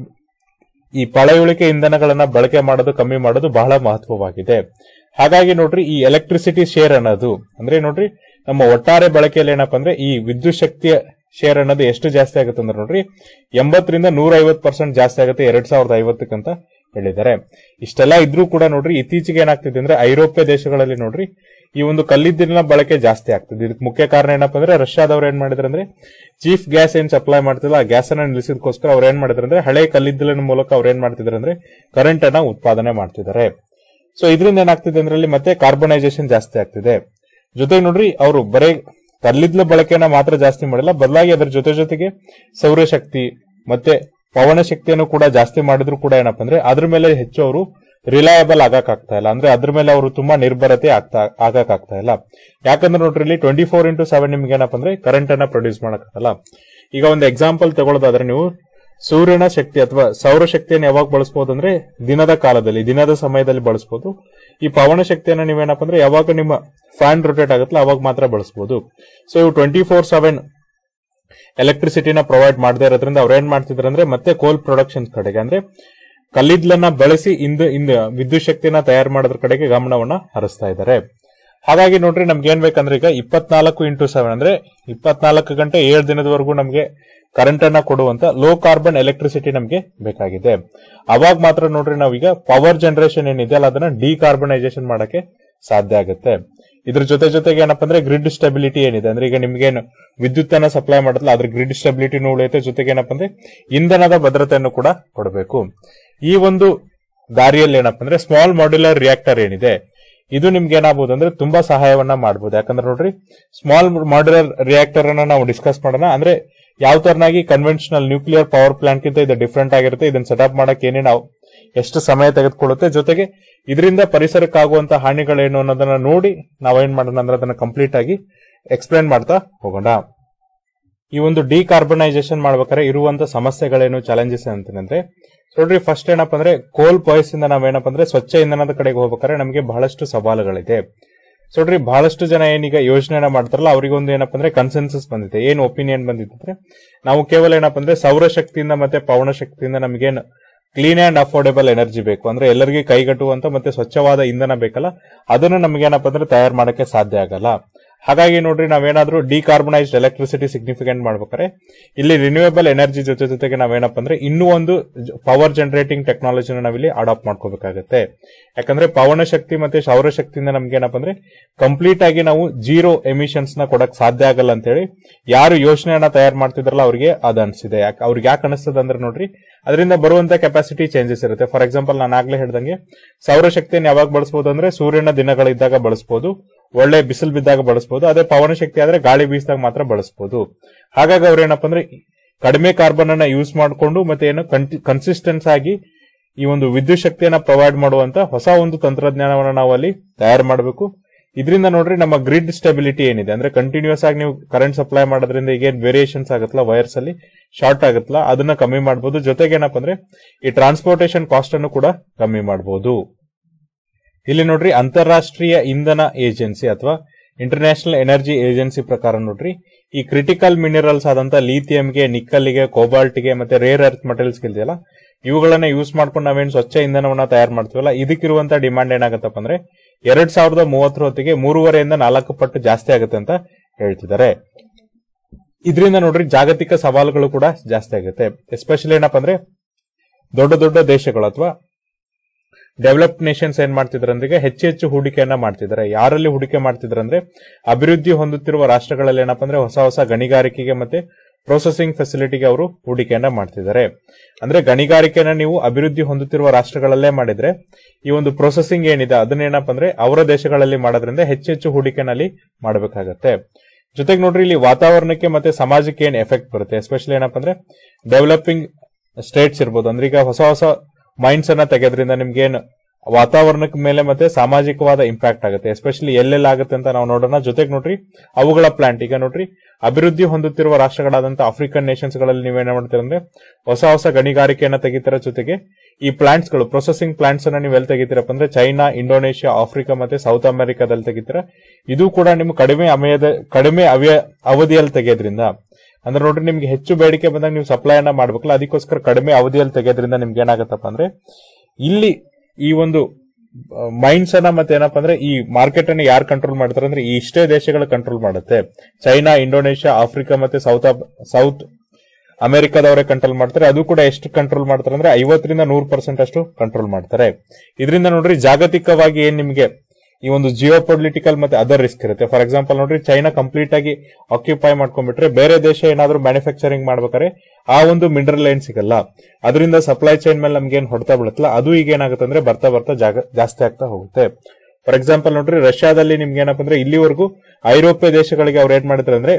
ಈ ಪಳೆಯುಳಿಕೆ ಇಂಧನಗಳನ್ನ ಬಳಕೆ ಮಾಡೋದು ಕಮ್ಮಿ ಮಾಡೋದು ಬಹಳ ಮಹತ್ವವಾಗಿದೆ ಹಾಗಾಗಿ ನೋಡ್ರಿ ಈ ಎಲೆಕ್ಟ್ರಿಸಿಟಿ ಶೇರ್ ಅನ್ನೋದು ಅಂದ್ರೆ ನೋಡ್ರಿ ನಮ್ಮ ಒಟ್ಟಾರೆ ಬಳಕೆಯಲ್ಲಿ ಏನಪ್ಪಾ ಅಂದ್ರೆ ಈ ವಿದ್ಯುತ್ ಶಕ್ತಿಯ ಶೇರ್ ಅನ್ನೋದು ಎಷ್ಟು ಜಾಸ್ತಿ ಆಗುತ್ತೆ ಅಂದ್ರೆ ನೋಡ್ರಿ ಎಂಬತ್ತರಿಂದ ನೂರ ಐವತ್ತು ಪರ್ಸೆಂಟ್ ಜಾಸ್ತಿ ಆಗುತ್ತೆ ಎರಡ್ ಸಾವಿರದ ಐವತ್ತಕ್ಕಂತ ಹೇಳಿದ್ದಾರೆ ಇಷ್ಟೆಲ್ಲ ಇದ್ರೂ ಕೂಡ ನೋಡ್ರಿ ಇತ್ತೀಚೆಗೆ ಏನಾಗ್ತಿದೆ ಅಂದ್ರೆ ಐರೋಪ್ಯ ದೇಶಗಳಲ್ಲಿ ನೋಡ್ರಿ ಈ ಒಂದು ಕಲ್ಲಿದ್ದಿನ ಬಳಕೆ ಜಾಸ್ತಿ ಆಗ್ತದೆ ಇದಕ್ಕೆ ಮುಖ್ಯ ಕಾರಣ ಏನಪ್ಪಾ ಅಂದ್ರೆ ರಷ್ಯಾದವ್ರು ಏನ್ ಮಾಡಿದ್ರು ಅಂದ್ರೆ ಚೀಫ್ ಗ್ಯಾಸ್ ಏನ್ ಸಪ್ಲೈ ಮಾಡ್ತಿಲ್ಲ ಆ ಗ್ಯಾಸ್ ಅನ್ನ ನಿಲ್ಲಿಸಿದಕ್ಕೋಸ್ಕರ ಅವ್ರು ಏನ್ ಮಾಡಿದ್ರು ಅಂದ್ರೆ ಹಳೆ ಕಲ್ಲಿದ್ದಲಿನ ಮೂಲಕ ಅವ್ರು ಏನ್ ಮಾಡ್ತಿದ್ರು ಅಂದ್ರೆ ಕರೆಂಟ್ ಅನ್ನ ಉತ್ಪಾದನೆ ಮಾಡ್ತಿದ್ದಾರೆ ಸೊ ಇದರಿಂದ ಏನಾಗ್ತಿದೆ ಅಂದ್ರೆ ಅಲ್ಲಿ ಮತ್ತೆ ಕಾರ್ಬನೈಸೇಷನ್ ಜಾಸ್ತಿ ಆಗ್ತಿದೆ ಜೊತೆಗೆ ನೋಡ್ರಿ ಅವರು ಬರೇ ಕಲ್ಲಿದ್ದಲ ಬಳಕೆಯನ್ನ ಮಾತ್ರ ಜಾಸ್ತಿ ಮಾಡಿಲ್ಲ ಬದಲಾಗಿ ಅದರ ಜೊತೆ ಜೊತೆಗೆ ಸೌರಶಕ್ತಿ ಮತ್ತೆ ಪವನ ಶಕ್ತಿಯನ್ನು ಕೂಡ ಜಾಸ್ತಿ ಮಾಡಿದ್ರು ಕೂಡ ಏನಪ್ಪಾ ಅಂದ್ರೆ ಅದ್ರ ಮೇಲೆ ಹೆಚ್ಚು ಅವರು ರಿಲಯಬಲ್ ಆಗಕ್ ಆಗ್ತಾ ಇಲ್ಲ ಅಂದ್ರೆ ಅದ್ರ ಮೇಲೆ ಅವರು ತುಂಬಾ ನಿರ್ಭರತೆ ಆಗ್ತಾ ಆಗಕ್ ಆಗ್ತಾ ಇಲ್ಲ ಯಾಕಂದ್ರೆ ನೋಡ್ರಿ ಇಲ್ಲಿ ಟ್ವೆಂಟಿ ಫೋರ್ ಇಂಟು ಸೆವೆನ್ ನಿಮ್ಗೆ ಏನಪ್ಪ ಅಂದ್ರೆ ಕರೆಂಟ್ ಅನ್ನ ಪ್ರೊಡ್ಯೂಸ್ ಮಾಡಕ್ಕಾಗಲ್ಲ ಈಗ ಒಂದು ಎಕ್ಸಾಂಪಲ್ ತಗೊಳ್ಳೋದಾದ್ರೆ ನೀವು ಸೂರ್ಯನ ಶಕ್ತಿ ಅಥವಾ ಸೌರಶಕ್ತಿಯನ್ನು ಯಾವಾಗ ಬಳಸಬಹುದು ಅಂದ್ರೆ ದಿನದ ಕಾಲದಲ್ಲಿ ದಿನದ ಸಮಯದಲ್ಲಿ ಬಳಸಬಹುದು ಈ ಪವನ ಶಕ್ತಿಯನ್ನ ನೀವೇನಪ್ಪ ಅಂದ್ರೆ ಯಾವಾಗ ನಿಮ್ಮ ಫ್ಯಾನ್ ರೊಟೇಟ್ ಆಗುತ್ತಲ್ಲ ಅವಾಗ ಮಾತ್ರ ಬಳಸಬಹುದು ಸೊ ಇವು ಟ್ವೆಂಟಿ ಫೋರ್ ಸೆವೆನ್ ಎಲೆಕ್ಟ್ರಿಸಿಟಿನ ಪ್ರೊವೈಡ್ ಮಾಡದೇ ಇರೋದ್ರಿಂದ ಅವ್ರು ಏನ್ ಮಾಡ್ತಿದ್ರು ಅಂದ್ರೆ ಮತ್ತೆ ಕೋಲ್ ಪ್ರೊಡಕ್ಷನ್ ಕಡೆಗೆ ಅಂದ್ರೆ ಕಲ್ಲಿದ್ದಲನ್ನ ಬಳಸಿ ಇಂದ ಇಂದ ವಿದ್ಯುತ್ ಶಕ್ತಿನ ತಯಾರು ಮಾಡೋದ್ರ ಕಡೆಗೆ ಗಮನವನ್ನ ಹರಿಸ್ತಾ ಇದ್ದಾರೆ ಹಾಗಾಗಿ ನೋಡ್ರಿ ನಮ್ಗೆ ಏನ್ ಬೇಕಂದ್ರೆ ಈಗ ಇಪ್ಪತ್ನಾಲ್ಕು ಇಂಟು ಸೆವೆನ್ ಅಂದ್ರೆ ಇಪ್ಪತ್ನಾಲ್ಕು ಗಂಟೆ ಏಳು ದಿನದವರೆಗೂ ನಮ್ಗೆ ಕರೆಂಟ್ ಅನ್ನ ಕೊಡುವಂತ ಲೋ ಕಾರ್ಬನ್ ಎಲೆಕ್ಟ್ರಿಸಿಟಿ ನಮ್ಗೆ ಬೇಕಾಗಿದೆ ಅವಾಗ ಮಾತ್ರ ನೋಡ್ರಿ ನಾವೀಗ ಪವರ್ ಜನರೇಷನ್ ಏನಿದೆ ಅಲ್ಲ ಅದನ್ನ ಡಿಕಾರ್ಬನೈಸೇಷನ್ ಮಾಡಕ್ಕೆ ಸಾಧ್ಯ ಆಗುತ್ತೆ ಇದ್ರ ಜೊತೆ ಜೊತೆಗೆ ಏನಪ್ಪಾ ಅಂದ್ರೆ ಗ್ರಿಡ್ ಸ್ಟೆಬಿಲಿಟಿ ಏನಿದೆ ಅಂದ್ರೆ ಈಗ ನಿಮ್ಗೇನು ವಿದ್ಯುತ್ ಅನ್ನ ಸಪ್ಲೈ ಮಾಡಲ್ಲ ಅದ್ರ ಗ್ರಿಡ್ ಸ್ಟೆಬಿಲಿಟಿನೂ ಉಳಿಯುತ್ತೆ ಜೊತೆಗೆ ಏನಪ್ಪಾ ಅಂದ್ರೆ ಇಂಧನದ ಭದ್ರತೆಯನ್ನು ಕೂಡ ಕೊಡಬೇಕು ಈ ಒಂದು ದಾರಿಯಲ್ಲಿ ಏನಪ್ಪಾ ಅಂದ್ರೆ ಸ್ಮಾಲ್ ಮಾಡ್ಯುಲರ್ ರಿಯಾಕ್ಟರ್ ಏನಿದೆ ಇದು ನಿಮ್ಗೆ ಏನಾಗಬಹುದು ಅಂದ್ರೆ ತುಂಬಾ ಸಹಾಯವನ್ನ ಮಾಡಬಹುದು ಯಾಕಂದ್ರೆ ನೋಡ್ರಿ ಸ್ಮಾಲ್ ಮಾಡ್ಯುಲರ್ ರಿಯಾಕ್ಟರ್ ಅನ್ನ ನಾವು ಡಿಸ್ಕಸ್ ಮಾಡೋಣ ಅಂದ್ರೆ ಯಾವ ತರನಾಗಿ ಕನ್ವೆನ್ಷನಲ್ ನ್ಯೂಕ್ಲಿಯರ್ ಪವರ್ ಪ್ಲಾಂಟ್ ಗಿಂತ ಇದು ಡಿಫ್ರೆಂಟ್ ಆಗಿರುತ್ತೆ ಇದನ್ನ ಸೆಟಪ್ ಮಾಡಕ್ ಏನೇನು ಎಷ್ಟು ಸಮಯ ತೆಗೆದುಕೊಳ್ಳುತ್ತೆ ಜೊತೆಗೆ ಇದರಿಂದ ಪರಿಸರಕ್ಕಾಗುವಂತ ಹಾನಿಗಳೇನು ಅನ್ನೋದನ್ನ ನೋಡಿ ನಾವೇನ್ ಮಾಡೋಣ ಅಂದ್ರೆ ಅದನ್ನ ಕಂಪ್ಲೀಟ್ ಆಗಿ ಎಕ್ಸ್ಪ್ಲೇನ್ ಮಾಡ್ತಾ ಹೋಗೋಣ ಈ ಒಂದು ಡಿಕಾರ್ಬನೈಸೇಷನ್ ಮಾಡ್ಬೇಕಾದ್ರೆ ಇರುವಂತ ಸಮಸ್ಯೆಗಳೇನು ಚಾಲೆಂಜಸ್ ಅಂತಂದ್ರೆ ನೋಡ್ರಿ ಫಸ್ಟ್ ಏನಪ್ಪ ಅಂದ್ರೆ ಕೋಲ್ ಪಾಯ್ಸ್ ಇಂದ ನಾವೇನಪ್ಪ ಅಂದ್ರೆ ಸ್ವಚ್ಛ ಇಂಧನದ ಕಡೆಗೆ ಹೋಗ್ಬೇಕಾದ್ರೆ ನಮಗೆ ಬಹಳಷ್ಟು ಸವಾಲುಗಳಿದೆ ಸೊ ನೋಡ್ರಿ ಬಹಳಷ್ಟು ಜನ ಏನೀಗ ಯೋಜನೆನ ಮಾಡ್ತಾರಲ್ಲ ಅವರಿಗೊಂದು ಏನಪ್ಪ ಅಂದ್ರೆ ಕನ್ಸೆನ್ಸಸ್ ಬಂದಿದೆ ಏನು ಒಪಿನಿಯನ್ ಬಂದಿದ್ರೆ ನಾವು ಕೇವಲ ಏನಪ್ಪ ಅಂದ್ರೆ ಸೌರಶಕ್ತಿಯಿಂದ ಮತ್ತೆ ಪವನ ಶಕ್ತಿಯಿಂದ ನಮಗೇನು ಕ್ಲೀನ್ ಅಂಡ್ ಅಫೋರ್ಡೆಬಲ್ ಎನರ್ಜಿ ಬೇಕು ಅಂದ್ರೆ ಎಲ್ಲರಿಗೆ ಕೈಗಟ್ಟುವಂತ ಮತ್ತೆ ಸ್ವಚ್ಛವಾದ ಇಂಧನ ಬೇಕಲ್ಲ ಅದನ್ನು ನಮಗೇನಪ್ಪ ಅಂದ್ರೆ ತಯಾರು ಮಾಡಕ್ಕೆ ಸಾಧ್ಯ ಆಗಲ್ಲ ಹಾಗಾಗಿ ನೋಡ್ರಿ ನಾವೇನಾದ್ರೂ ಡಿಕಾರ್ಬನೈಸ್ಡ್ ಎಲೆಕ್ಟ್ರಿಸಿಟಿ ಸಿಗ್ನಿಫಿಕೆಂಟ್ ಮಾಡ್ಬೇಕಾದ್ರೆ ಇಲ್ಲಿ ರಿನ್ಯೂಯಬಲ್ ಎನರ್ಜಿ ಜೊತೆ ಜೊತೆಗೆ ನಾವೇನಪ್ಪ ಅಂದ್ರೆ ಇನ್ನೂ ಒಂದು ಪವರ್ ಜನರೇಟಿಂಗ್ ಟೆಕ್ನಾಲಜಿನ ನಾವಿಲ್ಲಿ ಅಡಾಪ್ಟ್ ಮಾಡ್ಕೋಬೇಕಾಗತ್ತೆ ಯಾಕಂದ್ರೆ ಪವನ ಶಕ್ತಿ ಮತ್ತೆ ಸೌರ ಶಕ್ತಿಯಿಂದ ನಮ್ಗೆ ಏನಪ್ಪ ಅಂದ್ರೆ ಕಂಪ್ಲೀಟ್ ಆಗಿ ನಾವು ಜೀರೋ ಎಮಿಷನ್ಸ್ ನ ಕೊಡಕ್ ಸಾಧ್ಯ ಆಗಲ್ಲ ಅಂತ ಹೇಳಿ ಯಾರು ಯೋಜನೆಯನ್ನ ತಯಾರು ಮಾಡ್ತಿದ್ರಲ್ಲ ಅವ್ರಿಗೆ ಅದ ಅನ್ಸಿದೆ ಯಾಕೆ ಅವ್ರಿಗೆ ಯಾಕೆ ಅನಿಸ್ತದೆ ಅಂದ್ರೆ ನೋಡ್ರಿ ಅದರಿಂದ ಬರುವಂತ ಕೆಪಾಸಿಟಿ ಚೇಂಜಸ್ ಇರುತ್ತೆ ಫಾರ್ ಎಕ್ಸಾಂಪಲ್ ನಾನು ಆಗ್ಲೇ ಹೇಳ್ದಂಗೆ ಸೌರಶಕ್ತಿಯನ್ನು ಯಾವಾಗ ಬಳಸಬಹುದು ಅಂದ್ರೆ ಸೂರ್ಯನ ದಿನಗಳಿದ್ದಾಗ ಬಳಸಬಹುದು ಒಳ್ಳೆ ಬಿಸಿಲು ಬಿದ್ದಾಗ ಬಳಸಬಹುದು ಅದೇ ಪವನ ಶಕ್ತಿ ಆದ್ರೆ ಗಾಳಿ ಬೀಸಿದಾಗ ಮಾತ್ರ ಬಳಸಬಹುದು ಹಾಗಾಗಿ ಅವ್ರು ಏನಪ್ಪ ಅಂದ್ರೆ ಕಡಿಮೆ ಕಾರ್ಬನ್ ಅನ್ನ ಯೂಸ್ ಮಾಡಿಕೊಂಡು ಮತ್ತೆ ಏನು ಕನ್ಸಿಸ್ಟೆನ್ಸ್ ಆಗಿ ಈ ಒಂದು ವಿದ್ಯುತ್ ಶಕ್ತಿಯನ್ನ ಪ್ರೊವೈಡ್ ಮಾಡುವಂತ ಹೊಸ ಒಂದು ತಂತ್ರಜ್ಞಾನವನ್ನ ನಾವು ಅಲ್ಲಿ ತಯಾರು ಮಾಡಬೇಕು ಇದರಿಂದ ನೋಡ್ರಿ ನಮ್ಮ ಗ್ರಿಡ್ ಸ್ಟೆಬಿಲಿಟಿ ಏನಿದೆ ಅಂದ್ರೆ ಕಂಟಿನ್ಯೂಸ್ ಆಗಿ ನೀವು ಕರೆಂಟ್ ಸಪ್ಲೈ ಮಾಡೋದ್ರಿಂದ ಈಗ ಏನ್ ವೇರಿಯೇಷನ್ಸ್ ಆಗುತ್ತಲ್ಲ ವೈರ್ಸ್ ಅಲ್ಲಿ ಶಾರ್ಟ್ ಆಗುತ್ತಲ್ಲ ಅದನ್ನ ಕಮ್ಮಿ ಮಾಡಬಹುದು ಜೊತೆಗೆ ಏನಪ್ಪ ಅಂದ್ರೆ ಈ ಟ್ರಾನ್ಸ್ಪೋರ್ಟೇಷನ್ ಕಾಸ್ಟ್ ಅನ್ನು ಕೂಡ ಕಮ್ಮಿ ಮಾಡಬಹುದು ಇಲ್ಲಿ ನೋಡ್ರಿ ಅಂತಾರಾಷ್ಟ್ರೀಯ ಇಂಧನ ಏಜೆನ್ಸಿ ಅಥವಾ ಇಂಟರ್ನ್ಯಾಷನಲ್ ಎನರ್ಜಿ ಏಜೆನ್ಸಿ ಪ್ರಕಾರ ನೋಡ್ರಿ ಈ ಕ್ರಿಟಿಕಲ್ ಮಿನರಲ್ಸ್ ಆದಂತ ಲಿಥಿಯಂಗೆ ನಿಕ್ಕಲ್ಗೆ ಕೋಬಾಲ್ಟ್ಗೆ ಮತ್ತೆ ರೇರ್ ಅರ್ತ್ ಮಟೀರಿಯಲ್ಸ್ ಇದೆಯಲ್ಲ ಇವುಗಳನ್ನ ಯೂಸ್ ಮಾಡ್ಕೊಂಡು ನಾವೇನು ಸ್ವಚ್ಛ ಇಂಧನವನ್ನ ತಯಾರು ಮಾಡ್ತೀವಲ್ಲ ಇದಕ್ಕಿರುವಂತ ಡಿಮಾಂಡ್ ಏನಾಗತ್ತಪ್ಪ ಅಂದ್ರೆ ಎರಡ್ ಸಾವಿರದ ಮೂವತ್ತರ ಹೊತ್ತಿಗೆ ಮೂರುವರೆಯಿಂದ ನಾಲ್ಕು ಪಟ್ಟು ಜಾಸ್ತಿ ಆಗುತ್ತೆ ಅಂತ ಹೇಳ್ತಿದ್ದಾರೆ ಇದರಿಂದ ನೋಡ್ರಿ ಜಾಗತಿಕ ಸವಾಲುಗಳು ಕೂಡ ಜಾಸ್ತಿ ಆಗುತ್ತೆ ಎಸ್ಪೆಷಲಿ ಏನಪ್ಪ ಅಂದ್ರೆ ದೊಡ್ಡ ದೊಡ್ಡ ದೇಶಗಳು ಅಥವಾ ಡೆವಲಪ್ಡ್ ನೇಷನ್ಸ್ ಏನ್ ಮಾಡ್ತಿದ್ದಾರೆ ಅಂದ್ರೆ ಹೆಚ್ಚು ಹೆಚ್ಚು ಹೂಡಿಕೆಯನ್ನ ಮಾಡ್ತಿದ್ದಾರೆ ಯಾರಲ್ಲಿ ಹೂಡಿಕೆ ಮಾಡ್ತಿದ್ದಾರೆ ಅಂದ್ರೆ ಅಭಿವೃದ್ಧಿ ಹೊಂದುತ್ತಿರುವ ರಾಷ್ಟ್ರಗಳಲ್ಲಿ ಏನಪ್ಪ ಅಂದ್ರೆ ಹೊಸ ಹೊಸ ಗಣಿಗಾರಿಕೆಗೆ ಮತ್ತೆ ಪ್ರೊಸೆಸಿಂಗ್ ಫೆಸಿಲಿಟಿಗೆ ಅವರು ಹೂಡಿಕೆಯನ್ನ ಮಾಡ್ತಿದ್ದಾರೆ ಅಂದ್ರೆ ಗಣಿಗಾರಿಕೆನ ನೀವು ಅಭಿವೃದ್ಧಿ ಹೊಂದುತ್ತಿರುವ ರಾಷ್ಟ್ರಗಳಲ್ಲೇ ಮಾಡಿದ್ರೆ ಈ ಒಂದು ಪ್ರೊಸೆಸಿಂಗ್ ಏನಿದೆ ಅದನ್ನೇನಪ್ಪ ಅಂದ್ರೆ ಅವರ ದೇಶಗಳಲ್ಲಿ ಮಾಡೋದ್ರಿಂದ ಹೆಚ್ಚು ಹೆಚ್ಚು ಹೂಡಿಕೆನಲ್ಲಿ ಮಾಡಬೇಕಾಗತ್ತೆ ಜೊತೆಗೆ ನೋಡ್ರಿ ಇಲ್ಲಿ ವಾತಾವರಣಕ್ಕೆ ಮತ್ತೆ ಸಮಾಜಕ್ಕೆ ಏನ್ ಎಫೆಕ್ಟ್ ಬರುತ್ತೆ ಎಸ್ಪೆಷಲಿ ಏನಪ್ಪ ಅಂದ್ರೆ ಡೆವಲಪಿಂಗ್ ಸ್ಟೇಟ್ಸ್ ಇರ್ಬೋದು ಅಂದ್ರೆ ಈಗ ಹೊಸ ಹೊಸ ಮೈಂಡ್ಸ್ ಅನ್ನ ತೆಗೆದ್ರಿಂದ ನಿಮ್ಗೆ ಏನ್ ವಾತಾವರಣದ ಮೇಲೆ ಮತ್ತೆ ಸಾಮಾಜಿಕವಾದ ಇಂಪ್ಯಾಕ್ಟ್ ಆಗುತ್ತೆ ಎಸ್ಪೆಷಲಿ ಎಲ್ಲೆಲ್ಲ ಆಗುತ್ತೆ ಅಂತ ನಾವು ನೋಡೋಣ ಜೊತೆಗೆ ನೋಡ್ರಿ ಅವುಗಳ ಪ್ಲಾಂಟ್ ಈಗ ನೋಡ್ರಿ ಅಭಿವೃದ್ಧಿ ಹೊಂದುತ್ತಿರುವ ರಾಷ್ಟ್ರಗಳಾದಂತ ಆಫ್ರಿಕನ್ ನೇಷನ್ಸ್ ಗಳಲ್ಲಿ ನೀವೇನ ಮಾಡ್ತೀರ ಅಂದ್ರೆ ಹೊಸ ಹೊಸ ಗಣಿಗಾರಿಕೆಯನ್ನ ತೆಗಿತೀರ ಜೊತೆಗೆ ಈ ಪ್ಲಾಂಟ್ಸ್ ಗಳು ಪ್ರೊಸೆಸಿಂಗ್ ಪ್ಲಾಂಟ್ಸ್ ಅನ್ನ ನೀವು ಎಲ್ಲಿ ತೆಗಿತೀರಪ್ಪ ಅಂದ್ರೆ ಚೈನಾ ಇಂಡೋನೇಷ್ಯಾ ಆಫ್ರಿಕಾ ಮತ್ತೆ ಸೌತ್ ಅಮೆರಿಕಾದಲ್ಲಿ ತೆಗಿತೀರ ಇದು ಕೂಡ ನಿಮ್ ಕಡಿಮೆ ಅಮಯದ ಕಡಿಮೆ ಅವಯ ಅವಧಿಯಲ್ಲಿ ತೆಗೆಯೋದ್ರಿಂದ ಅಂದ್ರೆ ನೋಡ್ರಿ ನಿಮ್ಗೆ ಹೆಚ್ಚು ಬೇಡಿಕೆ ಬಂದಾಗ ನೀವು ಸಪ್ಲೈ ಅನ್ನ ಮಾಡ್ಬೇಕಲ್ಲ ಅದಕ್ಕೋಸ್ಕರ ಕಡಿಮೆ ಅವಧಿಯಲ್ಲಿ ತೆಗೆಯೋದ್ರಿಂದ ನಿಮ್ಗೆ ಏನಾಗತ್ತಪ್ಪ ಅಂದ್ರೆ ಇಲ್ಲಿ ಈ ಒಂದು ಮೈಂಡ್ಸ್ ಅನ್ನ ಮತ್ತೆ ಏನಪ್ಪಾ ಅಂದ್ರೆ ಈ ಮಾರ್ಕೆಟ್ ಅನ್ನ ಯಾರು ಕಂಟ್ರೋಲ್ ಮಾಡ್ತಾರೆ ಅಂದ್ರೆ ಈ ಇಷ್ಟೇ ದೇಶಗಳು ಕಂಟ್ರೋಲ್ ಮಾಡುತ್ತೆ ಚೈನಾ ಇಂಡೋನೇಷ್ಯಾ ಆಫ್ರಿಕಾ ಮತ್ತೆ ಸೌತ್ ಸೌತ್ ಅಮೆರಿಕಾದವರೇ ಕಂಟ್ರೋಲ್ ಮಾಡ್ತಾರೆ ಅದು ಕೂಡ ಎಷ್ಟು ಕಂಟ್ರೋಲ್ ಮಾಡ್ತಾರೆ ಅಂದ್ರೆ ಐವತ್ತರಿಂದ ನೂರು ಪರ್ಸೆಂಟ್ ಅಷ್ಟು ಕಂಟ್ರೋಲ್ ಮಾಡ್ತಾರೆ ಇದರಿಂದ ನೋಡ್ರಿ ಜಾಗತಿಕವಾಗಿ ಏನ್ ನಿಮ್ಗೆ ಈ ಒಂದು ಜಿಯೋ ಪೊಲಿಟಿಕಲ್ ಮತ್ತೆ ಅದರ್ ರಿಸ್ಕ್ ಇರುತ್ತೆ ಫಾರ್ ಎಕ್ಸಾಂಪಲ್ ನೋಡ್ರಿ ಚೈನಾ ಕಂಪ್ಲೀಟ್ ಆಗಿ ಆಕ್ಯುಪೈ ಮಾಡ್ಕೊಂಡ್ಬಿಟ್ರೆ ಬೇರೆ ದೇಶ ಏನಾದ್ರೂ ಮ್ಯಾನುಫ್ಯಾಕ್ಚರಿಂಗ್ ಮಾಡ್ಬೇಕಾದ್ರೆ ಆ ಒಂದು ಮಿನರಲ್ ಏನ್ ಸಿಗಲ್ಲ ಅದರಿಂದ ಸಪ್ಲೈ ಚೈನ್ ಮೇಲೆ ನಮ್ಗೆ ಏನ್ ಹೊಡ್ತಾ ಬೀಳುತ್ತಲ್ಲ ಅದು ಈಗ ಏನಾಗುತ್ತೆ ಅಂದ್ರೆ ಬರ್ತಾ ಬರ್ತಾ ಜಾಗ ಜಾಸ್ತಿ ಆಗ್ತಾ ಹೋಗುತ್ತೆ ಫಾರ್ ಎಕ್ಸಾಂಪಲ್ ನೋಡ್ರಿ ರಷ್ಯಾದಲ್ಲಿ ನಿಮ್ಗೆ ಏನಪ್ಪ ಅಂದ್ರೆ ಇಲ್ಲಿವರೆಗೂ ಐರೋಪ್ಯ ದೇಶಗಳಿಗೆ ಅವ್ರು ಏನ್ ಮಾಡಿದ್ರು ಅಂದ್ರೆ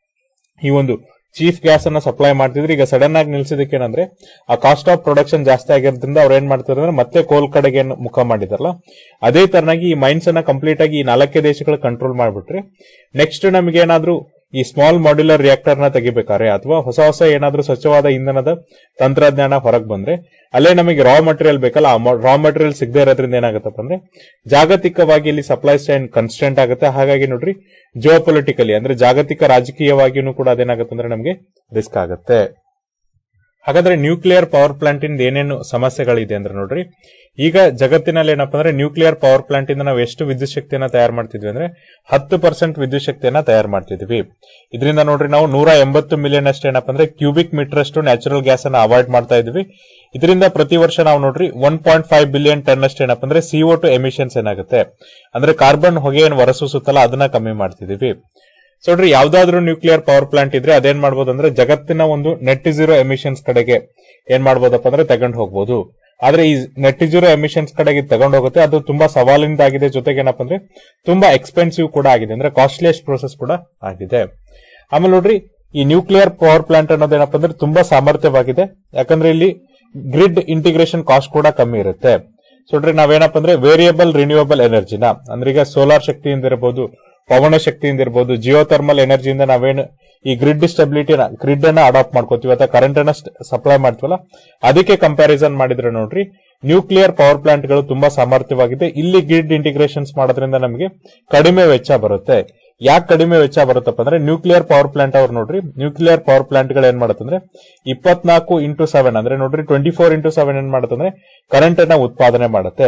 ಈ ಒಂದು ಚೀಫ್ ಗ್ಯಾಸ್ ಅನ್ನ ಸಪ್ಲೈ ಮಾಡ್ತಿದ್ರು ಈಗ ಸಡನ್ ಆಗಿ ನಿಲ್ಸಿದಕ್ಕೆ ಏನಂದ್ರೆ ಆ ಕಾಸ್ಟ್ ಆಫ್ ಪ್ರೊಡಕ್ಷನ್ ಜಾಸ್ತಿ ಆಗಿರೋದ್ರಿಂದ ಅವ್ರು ಏನ್ ಮಾಡ್ತಾರೆ ಅಂದ್ರೆ ಮತ್ತೆ ಕೋಲ್ ಕಡೆಗೆ ಏನ್ ಮುಖ ಮಾಡಿದಾರಲ್ಲ ಅದೇ ತರನಾಗಿ ಈ ಮೈನ್ಸ್ ಅನ್ನ ಕಂಪ್ಲೀಟ್ ಆಗಿ ಈ ನಾಲ್ಕೇ ದೇಶಗಳು ಕಂಟ್ರೋಲ್ ಮಾಡ್ಬಿಟ್ರೆ ನೆಕ್ಸ್ಟ್ ನಮ್ಗೆ ಏನಾದ್ರೂ ಈ ಸ್ಮಾಲ್ ಮಾಡ್ಯುಲರ್ ರಿಯಾಕ್ಟರ್ ನ ತೆಗಿಬೇಕಾದ್ರೆ ಅಥವಾ ಹೊಸ ಹೊಸ ಏನಾದ್ರೂ ಸ್ವಚ್ಛವಾದ ಇಂಧನದ ತಂತ್ರಜ್ಞಾನ ಹೊರಗೆ ಬಂದ್ರೆ ಅಲ್ಲೇ ನಮಗೆ ರಾ ಮಟೀರಿಯಲ್ ಬೇಕಲ್ಲ ಆ ರಾ ಮಟೀರಿಯಲ್ ಸಿಗದೆ ಇರೋದ್ರಿಂದ ಏನಾಗುತ್ತಪ್ಪ ಅಂದ್ರೆ ಜಾಗತಿಕವಾಗಿ ಇಲ್ಲಿ ಸಪ್ಲೈ ಚೈನ್ ಕನ್ಸ್ಟೆಂಟ್ ಆಗುತ್ತೆ ಹಾಗಾಗಿ ನೋಡ್ರಿ ಜಿಯೋ ಪೊಲಿಟಿಕಲಿ ಅಂದ್ರೆ ಜಾಗತಿಕ ರಾಜಕೀಯವಾಗಿಯೂ ಕೂಡ ಅದೇನಾಗುತ್ತೆ ಅಂದ್ರೆ ನಮಗೆ ರಿಸ್ಕ್ ಆಗುತ್ತೆ ಹಾಗಾದ್ರೆ ನ್ಯೂಕ್ಲಿಯರ್ ಪವರ್ ಪ್ಲಾಂಟ್ ಇಂದ ಏನೇನು ಸಮಸ್ಯೆಗಳಿದೆ ಅಂದ್ರೆ ನೋಡ್ರಿ ಈಗ ಜಗತ್ತಿನಲ್ಲಿ ಏನಪ್ಪಾ ಅಂದ್ರೆ ನ್ಯೂಕ್ಲಿಯರ್ ಪವರ್ ಪ್ಲಾಂಟ್ ಇಂದ ನಾವು ಎಷ್ಟು ವಿದ್ಯುತ್ ಶಕ್ತಿಯನ್ನ ತಯಾರು ಮಾಡ್ತಿದ್ವಿ ಅಂದ್ರೆ ಹತ್ತು ಪರ್ಸೆಂಟ್ ವಿದ್ಯುತ್ ಶಕ್ತಿಯನ್ನ ತಯಾರು ಮಾಡ್ತಿದ್ವಿ ಇದರಿಂದ ನೋಡ್ರಿ ನಾವು ನೂರ ಎಂಬತ್ತು ಮಿಲಿಯನ್ ಅಷ್ಟು ಏನಪ್ಪಾ ಅಂದ್ರೆ ಕ್ಯೂಬಿಕ್ ಮೀಟರ್ ಅಷ್ಟು ನ್ಯಾಚುರಲ್ ಗ್ಯಾಸ್ ಅನ್ನ ಅವಾಯ್ಡ್ ಮಾಡ್ತಾ ಇದ್ವಿ ಇದರಿಂದ ಪ್ರತಿ ವರ್ಷ ನಾವು ನೋಡ್ರಿ one point five billion tonne ಅಷ್ಟು ಏನಪ್ಪಾ ಅಂದ್ರೆ ಸಿಒ ಟು ಎಮಿಷನ್ಸ್ ಏನಾಗುತ್ತೆ ಅಂದ್ರೆ ಕಾರ್ಬನ್ ಹೊಗೆ ಏನು ಹೊರಸೂಸುತ್ತಲ್ಲ ಅದನ್ನ ಕಮ್ಮಿ ಮಾಡ್ತಿದೀವಿ ಸೊ ನೋಡ್ರಿ ಯಾವ್ದಾದ್ರು ನ್ಯೂಕ್ಲಿಯರ್ ಪವರ್ ಪ್ಲಾಂಟ್ ಇದ್ರೆ ಅದೇನ್ ಮಾಡ್ಬೋದು ಅಂದ್ರೆ ಜಗತ್ತಿನ ಒಂದು ನೆಟ್ ಜೀರೋ ಎಮಿಷನ್ಸ್ ಕಡೆಗೆ ಏನ್ ಮಾಡ್ಬೋದಪ್ಪ ಅಂದ್ರೆ ತಗೊಂಡ್ ಹೋಗ್ಬೋದು ಆದ್ರೆ ಈ ನೆಟ್ ಜೀರೋ ಎಮಿಷನ್ಸ್ ಕಡೆಗೆ ತಗೊಂಡ್ ಹೋಗುತ್ತೆ ಅದು ತುಂಬಾ ಸವಾಲಿಂದಾಗಿದೆ ಜೊತೆಗೆ ಏನಪ್ಪ ಅಂದ್ರೆ ತುಂಬಾ ಎಕ್ಸ್ಪೆನ್ಸಿವ್ ಕೂಡ ಆಗಿದೆ ಅಂದ್ರೆ ಕಾಸ್ಟ್ಲಿಯಸ್ಟ್ ಪ್ರೋಸೆಸ್ ಕೂಡ ಆಗಿದೆ ಆಮೇಲೆ ನೋಡ್ರಿ ಈ ನ್ಯೂಕ್ಲಿಯರ್ ಪವರ್ ಪ್ಲಾಂಟ್ ಅನ್ನೋದೇನಪ್ಪ ಅಂದ್ರೆ ತುಂಬಾ ಸಾಮರ್ಥ್ಯವಾಗಿದೆ ಯಾಕಂದ್ರೆ ಇಲ್ಲಿ ಗ್ರಿಡ್ ಇಂಟಿಗ್ರೇಷನ್ ಕಾಸ್ಟ್ ಕೂಡ ಕಮ್ಮಿ ಇರುತ್ತೆ ಸೊ ನೋಡ್ರಿ ನಾವೇನಪ್ಪ ಅಂದ್ರೆ ವೇರಿಯಬಲ್ ರಿನ್ಯೂಯಬಲ್ ಎನರ್ಜಿನ ಅಂದ್ರೆ ಈಗ ಸೋಲಾರ್ ಶಕ್ತಿಯಿಂದ ಇರಬಹುದು ಪವನ ಶಕ್ತಿಯಿಂದ ಇರಬಹುದು ಜಿಯೋ ಥರ್ಮಲ್ ಎನರ್ಜಿಯಿಂದ ನಾವೇನು ಈ ಗ್ರಿಡ್ ಸ್ಟೆಬಿಲಿಟಿನ ಗ್ರಿಡ್ ಅನ್ನ ಅಡಾಪ್ಟ್ ಮಾಡ್ಕೋತೀವಿ ಅಥವಾ ಕರೆಂಟ್ ಅನ್ನ ಸಪ್ಲೈ ಮಾಡ್ತೀವಲ್ಲ ಅದಕ್ಕೆ ಕಂಪ್ಯಾರಿಸನ್ ಮಾಡಿದ್ರೆ ನೋಡ್ರಿ ನ್ಯೂಕ್ಲಿಯರ್ ಪವರ್ ಪ್ಲಾಂಟ್ ಗಳು ತುಂಬಾ ಸಾಮರ್ಥ್ಯವಾಗಿದೆ ಇಲ್ಲಿ ಗ್ರಿಡ್ ಇಂಟಿಗ್ರೇಷನ್ಸ್ ಮಾಡೋದ್ರಿಂದ ನಮಗೆ ಕಡಿಮೆ ವೆಚ್ಚ ಬರುತ್ತೆ ಯಾಕೆ ಕಡಿಮೆ ವೆಚ್ಚ ಬರುತ್ತಪ್ಪ ಅಂದ್ರೆ ನ್ಯೂಕ್ಲಿಯರ್ ಪವರ್ ಪ್ಲಾಂಟ್ ಅವ್ರು ನೋಡ್ರಿ ನ್ಯೂಕ್ಲಿಯರ್ ಪವರ್ ಪ್ಲಾಂಟ್ ಗಳು ಏನ್ ಮಾಡುತ್ತಂದ್ರೆ ಇಪ್ಪತ್ನಾಲ್ಕು ಇಂಟು ಸೆವೆನ್ ಅಂದ್ರೆ ನೋಡ್ರಿ ಟ್ವೆಂಟಿ ಫೋರ್ ಇಂಟು ಸೆವೆನ್ ಏನ್ ಮಾಡುತ್ತಂದ್ರೆ ಕರೆಂಟ್ ಅನ್ನ ಉತ್ಪಾದನೆ ಮಾಡುತ್ತೆ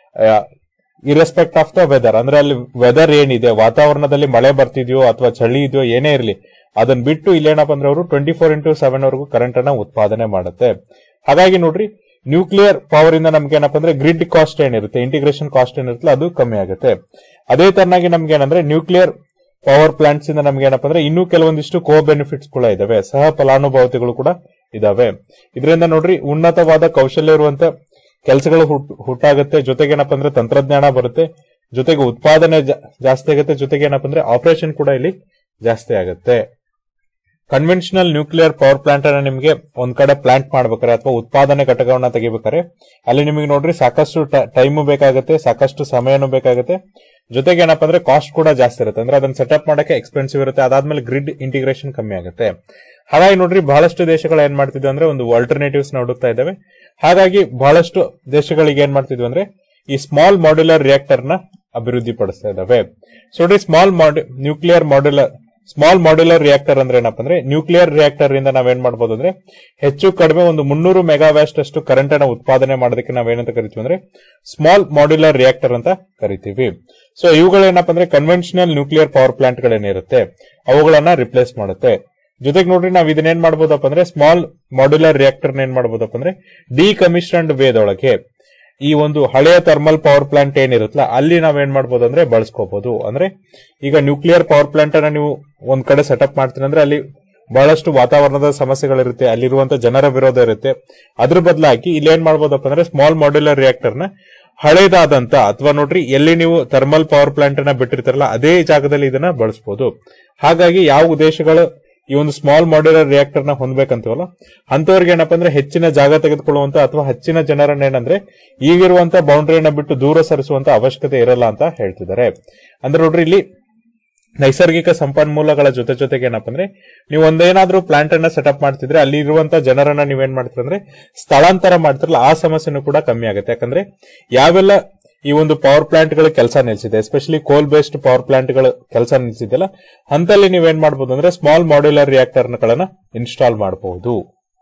ಇರೆಸ್ಪೆಕ್ಟ್ ಆಫ್ ದ ವೆದರ್ ಅಂದ್ರೆ ಅಲ್ಲಿ ವೆದರ್ ಏನಿದೆ ವಾತಾವರಣದಲ್ಲಿ ಮಳೆ ಬರ್ತಿದ್ಯೋ ಅಥವಾ ಚಳಿ ಇದೆಯೋ ಏನೇ ಇರಲಿ ಅದನ್ನ ಬಿಟ್ಟು ಇಲ್ಲೇನಪ್ಪ ಅಂದ್ರೆ ಅವರು ಟ್ವೆಂಟಿ ಫೋರ್ ಇಂಟು ಸೆವೆನ್ ವರೆಗೂ ಕರೆಂಟ್ ಅನ್ನ ಉತ್ಪಾದನೆ ಮಾಡುತ್ತೆ ಹಾಗಾಗಿ ನೋಡ್ರಿ ನ್ಯೂಕ್ಲಿಯರ್ ಪವರ್ ಇಂದ ನಮ್ಗೆ ಏನಪ್ಪ ಅಂದ್ರೆ ಗ್ರಿಡ್ ಕಾಸ್ಟ್ ಏನಿರುತ್ತೆ ಇಂಟಿಗ್ರೇಷನ್ ಕಾಸ್ಟ್ ಏನಿರುತ್ತಲ್ಲ ಅದು ಕಮ್ಮಿ ಆಗುತ್ತೆ ಅದೇ ತರನಾಗಿ ನಮ್ಗೆ ಏನಂದ್ರೆ ನ್ಯೂಕ್ಲಿಯರ್ ಪವರ್ ಪ್ಲಾಂಟ್ಸ್ ಇಂದ ನಮ್ಗೆ ಏನಪ್ಪ ಅಂದ್ರೆ ಇನ್ನೂ ಕೆಲವೊಂದಿಷ್ಟು ಕೋ ಬೆನಿಫಿಟ್ಸ್ ಕೂಡ ಇದಾವೆ ಸಹ ಫಲಾನುಭವತಿಗಳು ಕೂಡ ಇದಾವೆ ಇದರಿಂದ ನೋಡ್ರಿ ಉನ್ನತವಾದ ಕೌಶಲ್ಯ ಇರುವಂತ ಕೆಲಸಗಳು ಹುಟ್ಟಾಗುತ್ತೆ ಜೊತೆಗೆ ಏನಪ್ಪ ಅಂದ್ರೆ ತಂತ್ರಜ್ಞಾನ ಬರುತ್ತೆ ಜೊತೆಗೆ ಉತ್ಪಾದನೆ ಜಾಸ್ತಿ ಆಗುತ್ತೆ ಜೊತೆಗೆ ಏನಪ್ಪ ಅಂದ್ರೆ ಆಪರೇಷನ್ ಕೂಡ ಇಲ್ಲಿ ಜಾಸ್ತಿ ಆಗುತ್ತೆ ಕನ್ವೆನ್ಷನಲ್ ನ್ಯೂಕ್ಲಿಯರ್ ಪವರ್ ಪ್ಲಾಂಟ್ ಅನ್ನ ನಿಮಗೆ ಒಂದ್ ಕಡೆ ಪ್ಲಾಂಟ್ ಮಾಡ್ಬೇಕಾರೆ ಅಥವಾ ಉತ್ಪಾದನೆ ಘಟಕವನ್ನ ತೆಗಿಬೇಕಾರೆ ಅಲ್ಲಿ ನಿಮಗೆ ನೋಡ್ರಿ ಸಾಕಷ್ಟು ಟೈಮು ಬೇಕಾಗುತ್ತೆ ಸಾಕಷ್ಟು ಸಮಯನೂ ಬೇಕಾಗುತ್ತೆ ಜೊತೆಗೆ ಏನಪ್ಪ ಅಂದ್ರೆ ಕಾಸ್ಟ್ ಕೂಡ ಜಾಸ್ತಿ ಇರುತ್ತೆ ಅಂದ್ರೆ ಅದನ್ನ ಸೆಟಪ್ ಮಾಡಕ್ಕೆ ಎಕ್ಸ್ಪೆನ್ಸಿವ್ ಇರುತ್ತೆ ಅದಾದ್ಮೇಲೆ ಗ್ರಿಡ್ ಇಂಟಿಗ್ರೇಷನ್ ಕಮ್ಮಿ ಆಗುತ್ತೆ ಹಾಗಾಗಿ ನೋಡ್ರಿ ಬಹಳಷ್ಟು ದೇಶಗಳು ಏನ್ ಮಾಡ್ತಿದ್ವಿ ಅಂದ್ರೆ ಒಂದು ಆಲ್ಟರ್ನೇಟಿವ್ಸ್ ನ ಹುಡುಕ್ತಾ ಇದ್ದಾವೆ ಹಾಗಾಗಿ ಬಹಳಷ್ಟು ದೇಶಗಳಿಗೆ ಏನ್ ಮಾಡ್ತಿದ್ವಿ ಅಂದ್ರೆ ಈ ಸ್ಮಾಲ್ ಮಾಡ್ಯುಲರ್ ರಿಯಾಕ್ಟರ್ ನ ಅಭಿವೃದ್ಧಿ ಪಡಿಸ್ತಾ ಇದಾವೆ ಸೊ ನೋಡ್ರಿ small nuclear modular small modular reactor ಅಂದ್ರೆ ಏನಪ್ಪ ಅಂದ್ರೆ ನ್ಯೂಕ್ಲಿಯರ್ ರಿಯಾಕ್ಟರ್ ಇಂದ ನಾವೇನ್ ಮಾಡಬಹುದು ಅಂದ್ರೆ ಹೆಚ್ಚು ಕಡಿಮೆ ಒಂದು ಮುನ್ನೂರು ಮೆಗಾವ್ಯಾಸ್ಟ್ ಅಷ್ಟು ಕರೆಂಟ್ ಅನ್ನ ಉತ್ಪಾದನೆ ಮಾಡೋದಕ್ಕೆ ನಾವೇನಂತ ಕರಿತೀವಿ ಅಂದ್ರೆ ಸ್ಮಾಲ್ ಮಾಡ್ಯುಲರ್ ರಿಯಾಕ್ಟರ್ ಅಂತ ಕರಿತೀವಿ ಸೊ ಇವುಗಳೇನಪ್ಪ ಅಂದ್ರೆ ಕನ್ವೆನ್ಷನಲ್ ನ್ಯೂಕ್ಲಿಯರ್ ಪವರ್ ಪ್ಲಾಂಟ್ ಗಳೇನಿರುತ್ತೆ ಅವುಗಳನ್ನ ರಿಪ್ಲೇಸ್ ಮಾಡುತ್ತೆ ಜೊತೆಗೆ ನೋಡ್ರಿ ನಾವ್ ಇದನ್ನೇನ್ ಮಾಡಬಹುದಪ್ಪ ಅಂದ್ರೆ ಸ್ಮಾಲ್ ಮಾಡ್ಯುಲರ್ ರಿಯಾಕ್ಟರ್ ಏನ್ ಮಾಡಬಹುದಪ್ಪ ಅಂದ್ರೆ ಡಿಕಮಿಷನ್ಡ್ ವೇದೊಳಗೆ ಈ ಒಂದು ಹಳೆಯ ಥರ್ಮಲ್ ಪವರ್ ಪ್ಲಾಂಟ್ ಏನಿರುತ್ತಲ್ಲ ಅಲ್ಲಿ ನಾವೇನ್ ಮಾಡ್ಬೋದು ಅಂದ್ರೆ ಬಳಸ್ಕೋಬಹುದು ಅಂದ್ರೆ ಈಗ ನ್ಯೂಕ್ಲಿಯರ್ ಪವರ್ ಪ್ಲಾಂಟ್ ಅನ್ನ ನೀವು ಒಂದ್ ಕಡೆ ಸೆಟಪ್ ಮಾಡ್ತೀನಿ ಅಂದ್ರೆ ಅಲ್ಲಿ ಬಹಳಷ್ಟು ವಾತಾವರಣದ ಸಮಸ್ಯೆಗಳಿರುತ್ತೆ ಅಲ್ಲಿರುವಂತ ಜನರ ವಿರೋಧ ಇರುತ್ತೆ ಅದ್ರ ಬದಲಾಗಿ ಇಲ್ಲಿ ಏನ್ ಮಾಡ್ಬೋದಪ್ಪ ಅಂದ್ರೆ ಸ್ಮಾಲ್ ಮಾಡ್ಯುಲರ್ ರಿಯಾಕ್ಟರ್ ನ ಹಳೇದಾದಂತ ಅಥವಾ ನೋಡ್ರಿ ಎಲ್ಲಿ ನೀವು ಥರ್ಮಲ್ ಪವರ್ ಪ್ಲಾಂಟ್ ಅನ್ನ ಬಿಟ್ಟಿರ್ತಾರಲ್ಲ ಅದೇ ಜಾಗದಲ್ಲಿ ಇದನ್ನ ಬಳಸಬಹುದು ಹಾಗಾಗಿ ಯಾವ ದೇಶಗಳು ಈ ಒಂದು ಸ್ಮಾಲ್ ಮಾಡ್ಯುಲರ್ ರಿಯಾಕ್ಟರ್ ನ ಹೊಂದ್ಬೇಕಂತೀವಲ್ಲ ಅಂತವ್ರಿಗೆ ಏನಪ್ಪ ಅಂದ್ರೆ ಹೆಚ್ಚಿನ ಜಾಗ ತೆಗೆದುಕೊಳ್ಳುವಂತ ಅಥವಾ ಹೆಚ್ಚಿನ ಜನರನ್ನ ಏನಂದ್ರೆ ಈಗಿರುವಂತ ಬೌಂಡ್ರಿಯನ್ನ ಬಿಟ್ಟು ದೂರ ಸರಿಸುವಂತ ಅವಶ್ಯಕತೆ ಇರಲ್ಲ ಅಂತ ಹೇಳ್ತಿದ್ದಾರೆ ಅಂದ್ರೆ ನೋಡ್ರಿ ಇಲ್ಲಿ ನೈಸರ್ಗಿಕ ಸಂಪನ್ಮೂಲಗಳ ಜೊತೆ ಜೊತೆಗೆ ಏನಪ್ಪ ಅಂದ್ರೆ ನೀವು ಒಂದೇನಾದ್ರೂ ಪ್ಲಾಂಟ್ ಅನ್ನ ಸೆಟಪ್ ಮಾಡ್ತಿದ್ರೆ ಅಲ್ಲಿ ಇರುವಂತ ಜನರನ್ನ ನೀವೇನ್ ಮಾಡ್ತೀರ ಅಂದ್ರೆ ಸ್ಥಳಾಂತರ ಮಾಡ್ತಿರಲ್ಲ ಆ ಸಮಸ್ಯೆನೂ ಕೂಡ ಕಮ್ಮಿ ಆಗುತ್ತೆ ಯಾಕಂದ್ರೆ ಯಾವೆಲ್ಲ ಈ ಒಂದು ಪವರ್ ಪ್ಲಾಂಟ್ ಗಳ ಕೆಲಸ ನಿಲ್ಸಿದೆ especially coal based power plant ಗಳ ಕೆಲಸ ನಿಲ್ಸಿದೆಯಲ್ಲ ಅಂತಲ್ಲಿ ನೀವೇನ್ ಮಾಡಬಹುದು ಅಂದ್ರೆ ಸ್ಮಾಲ್ ಮಾಡ್ಯುಲರ್ ರಿಯಾಕ್ಟರ್ ಗಳನ್ನ ಇನ್ಸ್ಟಾಲ್ ಮಾಡಬಹುದು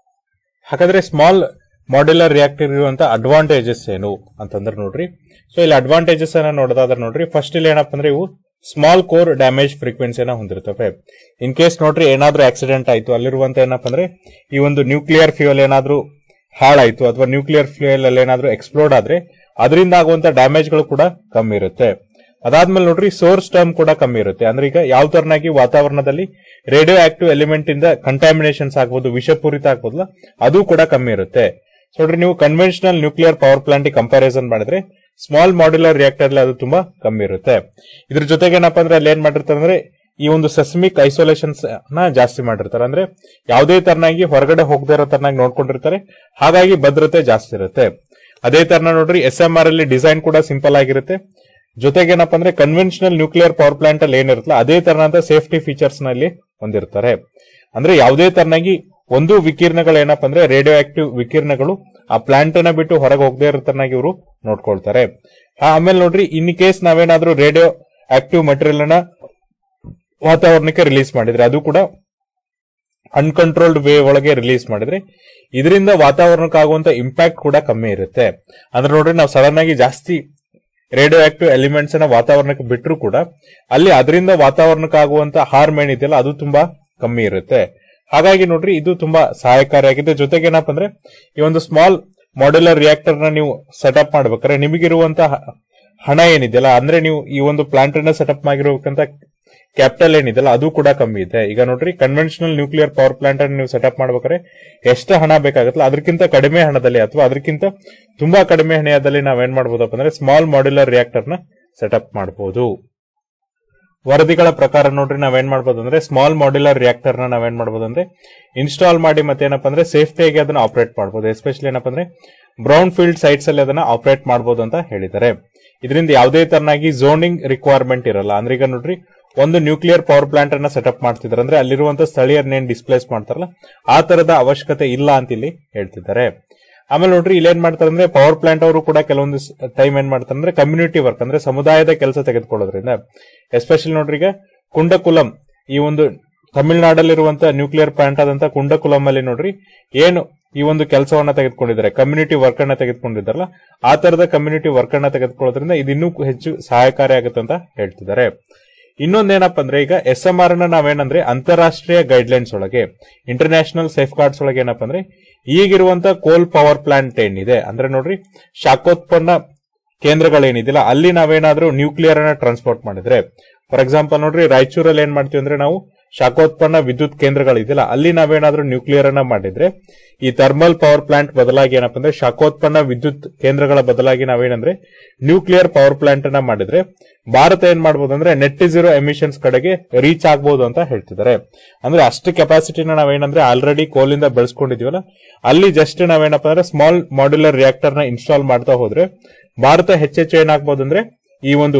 ಹಾಗಾದ್ರೆ ಸ್ಮಾಲ್ ಮಾಡ್ಯುಲರ್ ರಿಯಾಕ್ಟರ್ ಇರುವಂತ ಅಡ್ವಾಂಟೇಜಸ್ ಏನು ಅಂತಂದ್ರೆ ನೋಡ್ರಿ ಸೊ ಇಲ್ಲಿ ಅಡ್ವಾಂಟೇಜಸ್ ಅನ್ನ ನೋಡೋದಾದ್ರೆ ನೋಡ್ರಿ ಫಸ್ಟ್ ಇಲ್ಲಿ ಏನಪ್ಪ ಅಂದ್ರೆ ಇವು ಸ್ಮಾಲ್ ಕೋರ್ ಡ್ಯಾಮೇಜ್ ಫ್ರೀಕ್ವೆನ್ಸಿನ ಹೊಂದಿರ್ತವೆ ಇನ್ ಕೇಸ್ ನೋಡ್ರಿ ಏನಾದ್ರೂ ಆಕ್ಸಿಡೆಂಟ್ ಆಯ್ತು ಅಲ್ಲಿರುವಂತ ಏನಪ್ಪ ಅಂದ್ರೆ ಈ ಒಂದು ನ್ಯೂಕ್ಲಿಯರ್ ಫ್ಯೂಯಲ್ ಏನಾದ್ರೂ ಹಾಳಾಯ್ತು ಅಥವಾ ನ್ಯೂಕ್ಲಿಯರ್ ಫ್ಯೂಯಲ್ ಅಲ್ಲಿ ಏನಾದ್ರೂ ಎಕ್ಸ್ಪ್ಲೋಡ್ ಆದ್ರೆ ಅದರಿಂದ ಆಗುವಂತ ಡ್ಯಾಮೇಜ್ ಗಳು ಕೂಡ ಕಮ್ಮಿ ಇರುತ್ತೆ ಅದಾದ್ಮೇಲೆ ನೋಡ್ರಿ ಸೋರ್ಸ್ ಟರ್ಮ್ ಕೂಡ ಕಮ್ಮಿ ಇರುತ್ತೆ ಅಂದ್ರೆ ಈಗ ಯಾವ ತರನಾಗಿ ವಾತಾವರಣದಲ್ಲಿ ರೇಡಿಯೋ ಆಕ್ಟಿವ್ ಎಲಿಮೆಂಟ್ ಇಂದ ಕಂಟಾಮಿನೇಷನ್ಸ್ ಆಗ್ಬೋದು ವಿಷಪೂರಿತ ಆಗ್ಬೋದಲ್ಲ ಅದು ಕೂಡ ಕಮ್ಮಿ ಇರುತ್ತೆ ಸೊ ನೋಡ್ರಿ ನೀವು conventional nuclear power plant comparison ಮಾಡಿದ್ರೆ ಸ್ಮಾಲ್ ಮಾಡ್ಯುಲರ್ ರಿಯಾಕ್ಟರ್ ಅಲ್ಲಿ ಅದು ತುಂಬಾ ಕಮ್ಮಿ ಇರುತ್ತೆ ಇದ್ರ ಜೊತೆಗೆ ಏನಪ್ಪಾ ಅಂದ್ರೆ ಅಲ್ಲಿ ಏನ್ ಮಾಡಿರ್ತಾರೆ ಅಂದ್ರೆ ಈ ಒಂದು ಸೆಸ್ಮಿಕ್ ಐಸೋಲೇಷನ್ಸ್ ನ ಜಾಸ್ತಿ ಮಾಡಿರ್ತಾರೆ ಅಂದ್ರೆ ಯಾವುದೇ ತರನಾಗಿ ಹೊರಗಡೆ ಹೋಗದೇ ಇರೋ ತರನಾಗಿ ನೋಡ್ಕೊಂಡಿರ್ತಾರೆ ಹಾಗಾಗಿ ಭದ್ರತೆ ಜಾಸ್ತಿ ಇರುತ್ತೆ ಅದೇ ತರನ ನೋಡ್ರಿ ಎಸ್ ಎಂ ಆರ್ ಅಲ್ಲಿ ಡಿಸೈನ್ ಕೂಡ ಸಿಂಪಲ್ ಆಗಿರುತ್ತೆ ಜೊತೆಗೆ ಏನಪ್ಪಾ ಅಂದ್ರೆ ಕನ್ವೆನ್ಷನಲ್ ನ್ಯೂಕ್ಲಿಯರ್ ಪವರ್ ಪ್ಲಾಂಟ್ ಅಲ್ಲಿ ಏನಿರುತ್ತಲ್ಲ ಅದೇ ತರನಾದ ಸೇಫ್ಟಿ ಫೀಚರ್ಸ್ ನಲ್ಲಿ ಹೊಂದಿರ್ತಾರೆ ಅಂದ್ರೆ ಯಾವುದೇ ತರನಾಗಿ ಒಂದು ವಿಕಿರಣಗಳು ಏನಪ್ಪ ಅಂದ್ರೆ ರೇಡಿಯೋ ಆಕ್ಟಿವ್ ವಿಕಿರಣಗಳು ಆ ಪ್ಲಾಂಟ್ ಅನ್ನ ಬಿಟ್ಟು ಹೊರಗೆ ಹೋಗದೆ ಇರೋ ತರನಾಗಿ ಇವರು ನೋಡ್ಕೊಳ್ತಾರೆ ಆ, ಆಮೇಲೆ ನೋಡ್ರಿ ಇನ್ ಕೇಸ್ ನಾವೇನಾದ್ರೂ ರೇಡಿಯೋ ಆಕ್ಟಿವ್ ಮಟೀರಿಯಲ್ ಅನ್ನ ವಾತಾವರಣಕ್ಕೆ ರಿಲೀಸ್ ಮಾಡಿದ್ರೆ ಅದು ಕೂಡ ಅನ್ಕಂಟ್ರೋಲ್ಡ್ ವೇ ಒಳಗೆ ರಿಲೀಸ್ ಮಾಡಿದ್ರೆ ಇದರಿಂದ ವಾತಾವರಣಕ್ಕೆ ಆಗುವಂತ ಇಂಪ್ಯಾಕ್ಟ್ ಕೂಡ ಕಮ್ಮಿ ಇರುತ್ತೆ ಅಂದ್ರೆ ನೋಡ್ರಿ ನಾವು ಸಡನ್ ಆಗಿ ಜಾಸ್ತಿ ರೇಡಿಯೋ ಆಕ್ಟಿವ್ ಎಲಿಮೆಂಟ್ಸ್ ಅನ್ನ ವಾತಾವರಣಕ್ಕೆ ಬಿಟ್ಟರು ಕೂಡ ಅಲ್ಲಿ ಅದರಿಂದ ವಾತಾವರಣಕ್ಕೆ ಆಗುವಂತ ಹಾರ್ಮ್ ಏನಿದೆಯಲ್ಲ ಅದು ತುಂಬಾ ಕಮ್ಮಿ ಇರುತ್ತೆ ಹಾಗಾಗಿ ನೋಡ್ರಿ ಇದು ತುಂಬಾ ಸಹಾಯಕಾರಿಯಾಗಿದೆ ಜೊತೆಗೆ ಏನಪ್ಪ ಅಂದ್ರೆ ಈ ಒಂದು ಸ್ಮಾಲ್ ಮಾಡ್ಯುಲರ್ ರಿಯಾಕ್ಟರ್ ನ ನೀವು ಸೆಟಪ್ ಮಾಡ್ಬೇಕಾದ್ರೆ ನಿಮಗಿರುವಂತ ಹಣ ಏನಿದೆಯಲ್ಲ ಅಂದ್ರೆ ನೀವು ಈ ಒಂದು ಪ್ಲಾಂಟ್ ಅನ್ನ ಸೆಟಪ್ ಮಾಡಿರೋಕಂತ ಕ್ಯಾಪಿಟಲ್ ಏನಿದೆಯಲ್ಲ ಅದು ಕೂಡ ಕಮ್ಮಿ ಇದೆ ಈಗ ನೋಡ್ರಿ ಕನ್ವೆನ್ಷನಲ್ ನ್ಯೂಕ್ಲಿಯರ್ ಪವರ್ ಪ್ಲಾಂಟ್ ಅನ್ನು ನೀವು ಸೆಟಪ್ ಮಾಡ್ಬೇಕಾದ್ರೆ ಎಷ್ಟು ಹಣ ಬೇಕಾಗುತ್ತಲ್ಲ ಅದಕ್ಕಿಂತ ಕಡಿಮೆ ಹಣದಲ್ಲಿ ಅಥವಾ ಅದಕ್ಕಿಂತ ತುಂಬಾ ಕಡಿಮೆ ಹಣದಲ್ಲಿ ನಾವೇನ್ ಮಾಡ್ಬೋದಪ್ಪ ಅಂದ್ರೆ ಸ್ಮಾಲ್ ಮಾಡ್ಯುಲರ್ ರಿಯಾಕ್ಟರ್ ನ ಸೆಟಪ್ ಮಾಡಬಹುದು ವರದಿಗಳ ಪ್ರಕಾರ ನೋಡ್ರಿ ನಾವೇನ್ ಮಾಡ್ಬೋದು ಅಂದ್ರೆ ಸ್ಮಾಲ್ ಮಾಡ್ಯುಲರ್ ರಿಯಾಕ್ಟರ್ ನ ನಾವೇನ್ ಮಾಡ್ಬೋದು ಅಂದ್ರೆ ಇನ್ಸ್ಟಾಲ್ ಮಾಡಿ ಮತ್ತೆ ಏನಪ್ಪಾ ಅಂದ್ರೆ ಸೇಫ್ಟಿಯಾಗಿ ಅದನ್ನ ಆಪರೇಟ್ ಮಾಡಬಹುದು ಎಸ್ಪೆಷಲಿ ಏನಪ್ಪಾ ಅಂದ್ರೆ ಬ್ರೌನ್ ಫೀಲ್ಡ್ ಸೈಟ್ಸ್ ಅಲ್ಲಿ ಅದನ್ನ ಆಪರೇಟ್ ಮಾಡಬಹುದು ಅಂತ ಹೇಳಿದ್ದಾರೆ ಇದರಿಂದ ಯಾವುದೇ ತರನಾಗಿ ಝೋನಿಂಗ್ ರಿಕ್ವೈರ್ಮೆಂಟ್ ಇರಲ್ಲ ಅಂದ್ರೆ ಈಗ ನೋಡ್ರಿ ಒಂದು ನ್ಯೂಕ್ಲಿಯರ್ ಪವರ್ ಪ್ಲಾಂಟ್ ಅನ್ನ ಸೆಟಪ್ ಮಾಡ್ತಿದ್ದಾರೆ ಅಂದ್ರೆ ಅಲ್ಲಿರುವಂತ ಸ್ಥಳೀಯರನ್ನೇನ್ ಡಿಸ್ಪ್ಲೇಸ್ ಮಾಡ್ತಾರಲ್ಲ ಆ ತರದ ಅವಶ್ಯಕತೆ ಇಲ್ಲ ಅಂತ ಇಲ್ಲಿ ಹೇಳ್ತಿದ್ದಾರೆ ಆಮೇಲೆ ನೋಡ್ರಿ ಇಲ್ಲಿ ಏನ್ ಮಾಡ್ತಾರೆ ಅಂದ್ರೆ ಪವರ್ ಪ್ಲಾಂಟ್ ಅವರು ಕೂಡ ಕೆಲವೊಂದು ಟೈಮ್ ಏನ್ ಮಾಡ್ತಾರೆ ಅಂದ್ರೆ ಕಮ್ಯುನಿಟಿ ವರ್ಕ್ ಅಂದ್ರೆ ಸಮುದಾಯದ ಕೆಲಸ ತೆಗೆದುಕೊಳ್ಳೋದ್ರಿಂದ ಎಸ್ಪೆಷಲಿ ನೋಡ್ರಿ ಈಗ ಕುಂಡಕುಲಂ ಈ ಒಂದು ತಮಿಳುನಾಡಲ್ಲಿರುವಂತ ನ್ಯೂಕ್ಲಿಯರ್ ಪ್ಲಾಂಟ್ ಆದಂತ ಕುಂಡಕುಲಂ ಅಲ್ಲಿ ನೋಡ್ರಿ ಏನು ಈ ಒಂದು ಕೆಲಸವನ್ನ ತೆಗೆದುಕೊಂಡಿದ್ದಾರೆ ಕಮ್ಯುನಿಟಿ ವರ್ಕ್ ಅನ್ನ ತೆಗೆದುಕೊಂಡಿದ್ದಾರಲ್ಲ ಆ ತರದ ಕಮ್ಯುನಿಟಿ ವರ್ಕ್ ಅನ್ನ ತೆಗೆದುಕೊಳ್ಳೋದ್ರಿಂದ ಇದು ಇನ್ನೂ ಹೆಚ್ಚು ಸಹಾಯಕಾರಿ ಆಗುತ್ತೆ ಅಂತ ಹೇಳ್ತಿದ್ದಾರೆ ಇನ್ನೊಂದೇನಪ್ಪ ಅಂದ್ರೆ ಈಗ ಎಸ್ ಎಂ ಆರ್ ನ ನಾವೇನಂದ್ರೆ ಅಂತಾರಾಷ್ಟ್ರೀಯ ಗೈಡ್ಲೈನ್ಸ್ ಒಳಗೆ ಇಂಟರ್ನ್ಯಾಷನಲ್ ಸೇಫ್ ಗಾರ್ಡ್ಸ್ ಒಳಗೆ ಏನಪ್ಪ ಅಂದ್ರೆ ಈಗಿರುವಂತ ಕೋಲ್ ಪವರ್ ಪ್ಲಾಂಟ್ ಏನಿದೆ ಅಂದ್ರೆ ನೋಡ್ರಿ ಶಾಖೋತ್ಪನ್ನ ಕೇಂದ್ರಗಳೇನಿದಿಲ್ಲ ಅಲ್ಲಿ ನಾವೇನಾದ್ರೂ ನ್ಯೂಕ್ಲಿಯರ್ ಅನ್ನ ಟ್ರಾನ್ಸ್ಪೋರ್ಟ್ ಮಾಡಿದ್ರೆ ಫಾರ್ ಎಕ್ಸಾಂಪಲ್ ನೋಡ್ರಿ ರಾಯಚೂರಲ್ಲಿ ಏನ್ ಮಾಡ್ತೀವಿ ಅಂದ್ರೆ ನಾವು ಶಾಖೋತ್ಪನ್ನ ವಿದ್ಯುತ್ ಕೇಂದ್ರಗಳಿದೆಯಲ್ಲ ಅಲ್ಲಿ ನಾವೇನಾದ್ರೂ ನ್ಯೂಕ್ಲಿಯರ್ ಅನ್ನ ಮಾಡಿದ್ರೆ ಈ ಥರ್ಮಲ್ ಪವರ್ ಪ್ಲಾಂಟ್ ಬದಲಾಗಿ ಏನಪ್ಪ ಅಂದ್ರೆ ಶಾಖೋತ್ಪನ್ನ ವಿದ್ಯುತ್ ಕೇಂದ್ರಗಳ ಬದಲಾಗಿ ನಾವೇನಂದ್ರೆ ನ್ಯೂಕ್ಲಿಯರ್ ಪವರ್ ಪ್ಲಾಂಟ್ ಅನ್ನ ಮಾಡಿದ್ರೆ ಭಾರತ ಏನ್ ಮಾಡಬಹುದು ಅಂದ್ರೆ ನೆಟ್ ಝೀರೋ ಎಮಿಷನ್ಸ್ ಕಡೆಗೆ ರೀಚ್ ಆಗಬಹುದು ಅಂತ ಹೇಳ್ತಿದ್ದಾರೆ ಅಂದ್ರೆ ಅಷ್ಟು ಕೆಪಾಸಿಟಿನ ನಾವೇನಂದ್ರೆ ಆಲ್ರೆಡಿ ಕೋಲಿಂದ ಬೆಳೆಸ್ಕೊಂಡಿದೀವಲ್ಲ ಅಲ್ಲಿ ಜಸ್ಟ್ ನಾವೇನಪ್ಪ ಅಂದ್ರೆ ಸ್ಮಾಲ್ ಮಾಡ್ಯುಲರ್ ರಿಯಾಕ್ಟರ್ ನ ಇನ್ಸ್ಟಾಲ್ ಮಾಡ್ತಾ ಹೋದ್ರೆ ಭಾರತ ಹೆಚ್ಚೆಚ್ಚು ಏನಾಗಬಹುದು ಅಂದ್ರೆ ಈ ಒಂದು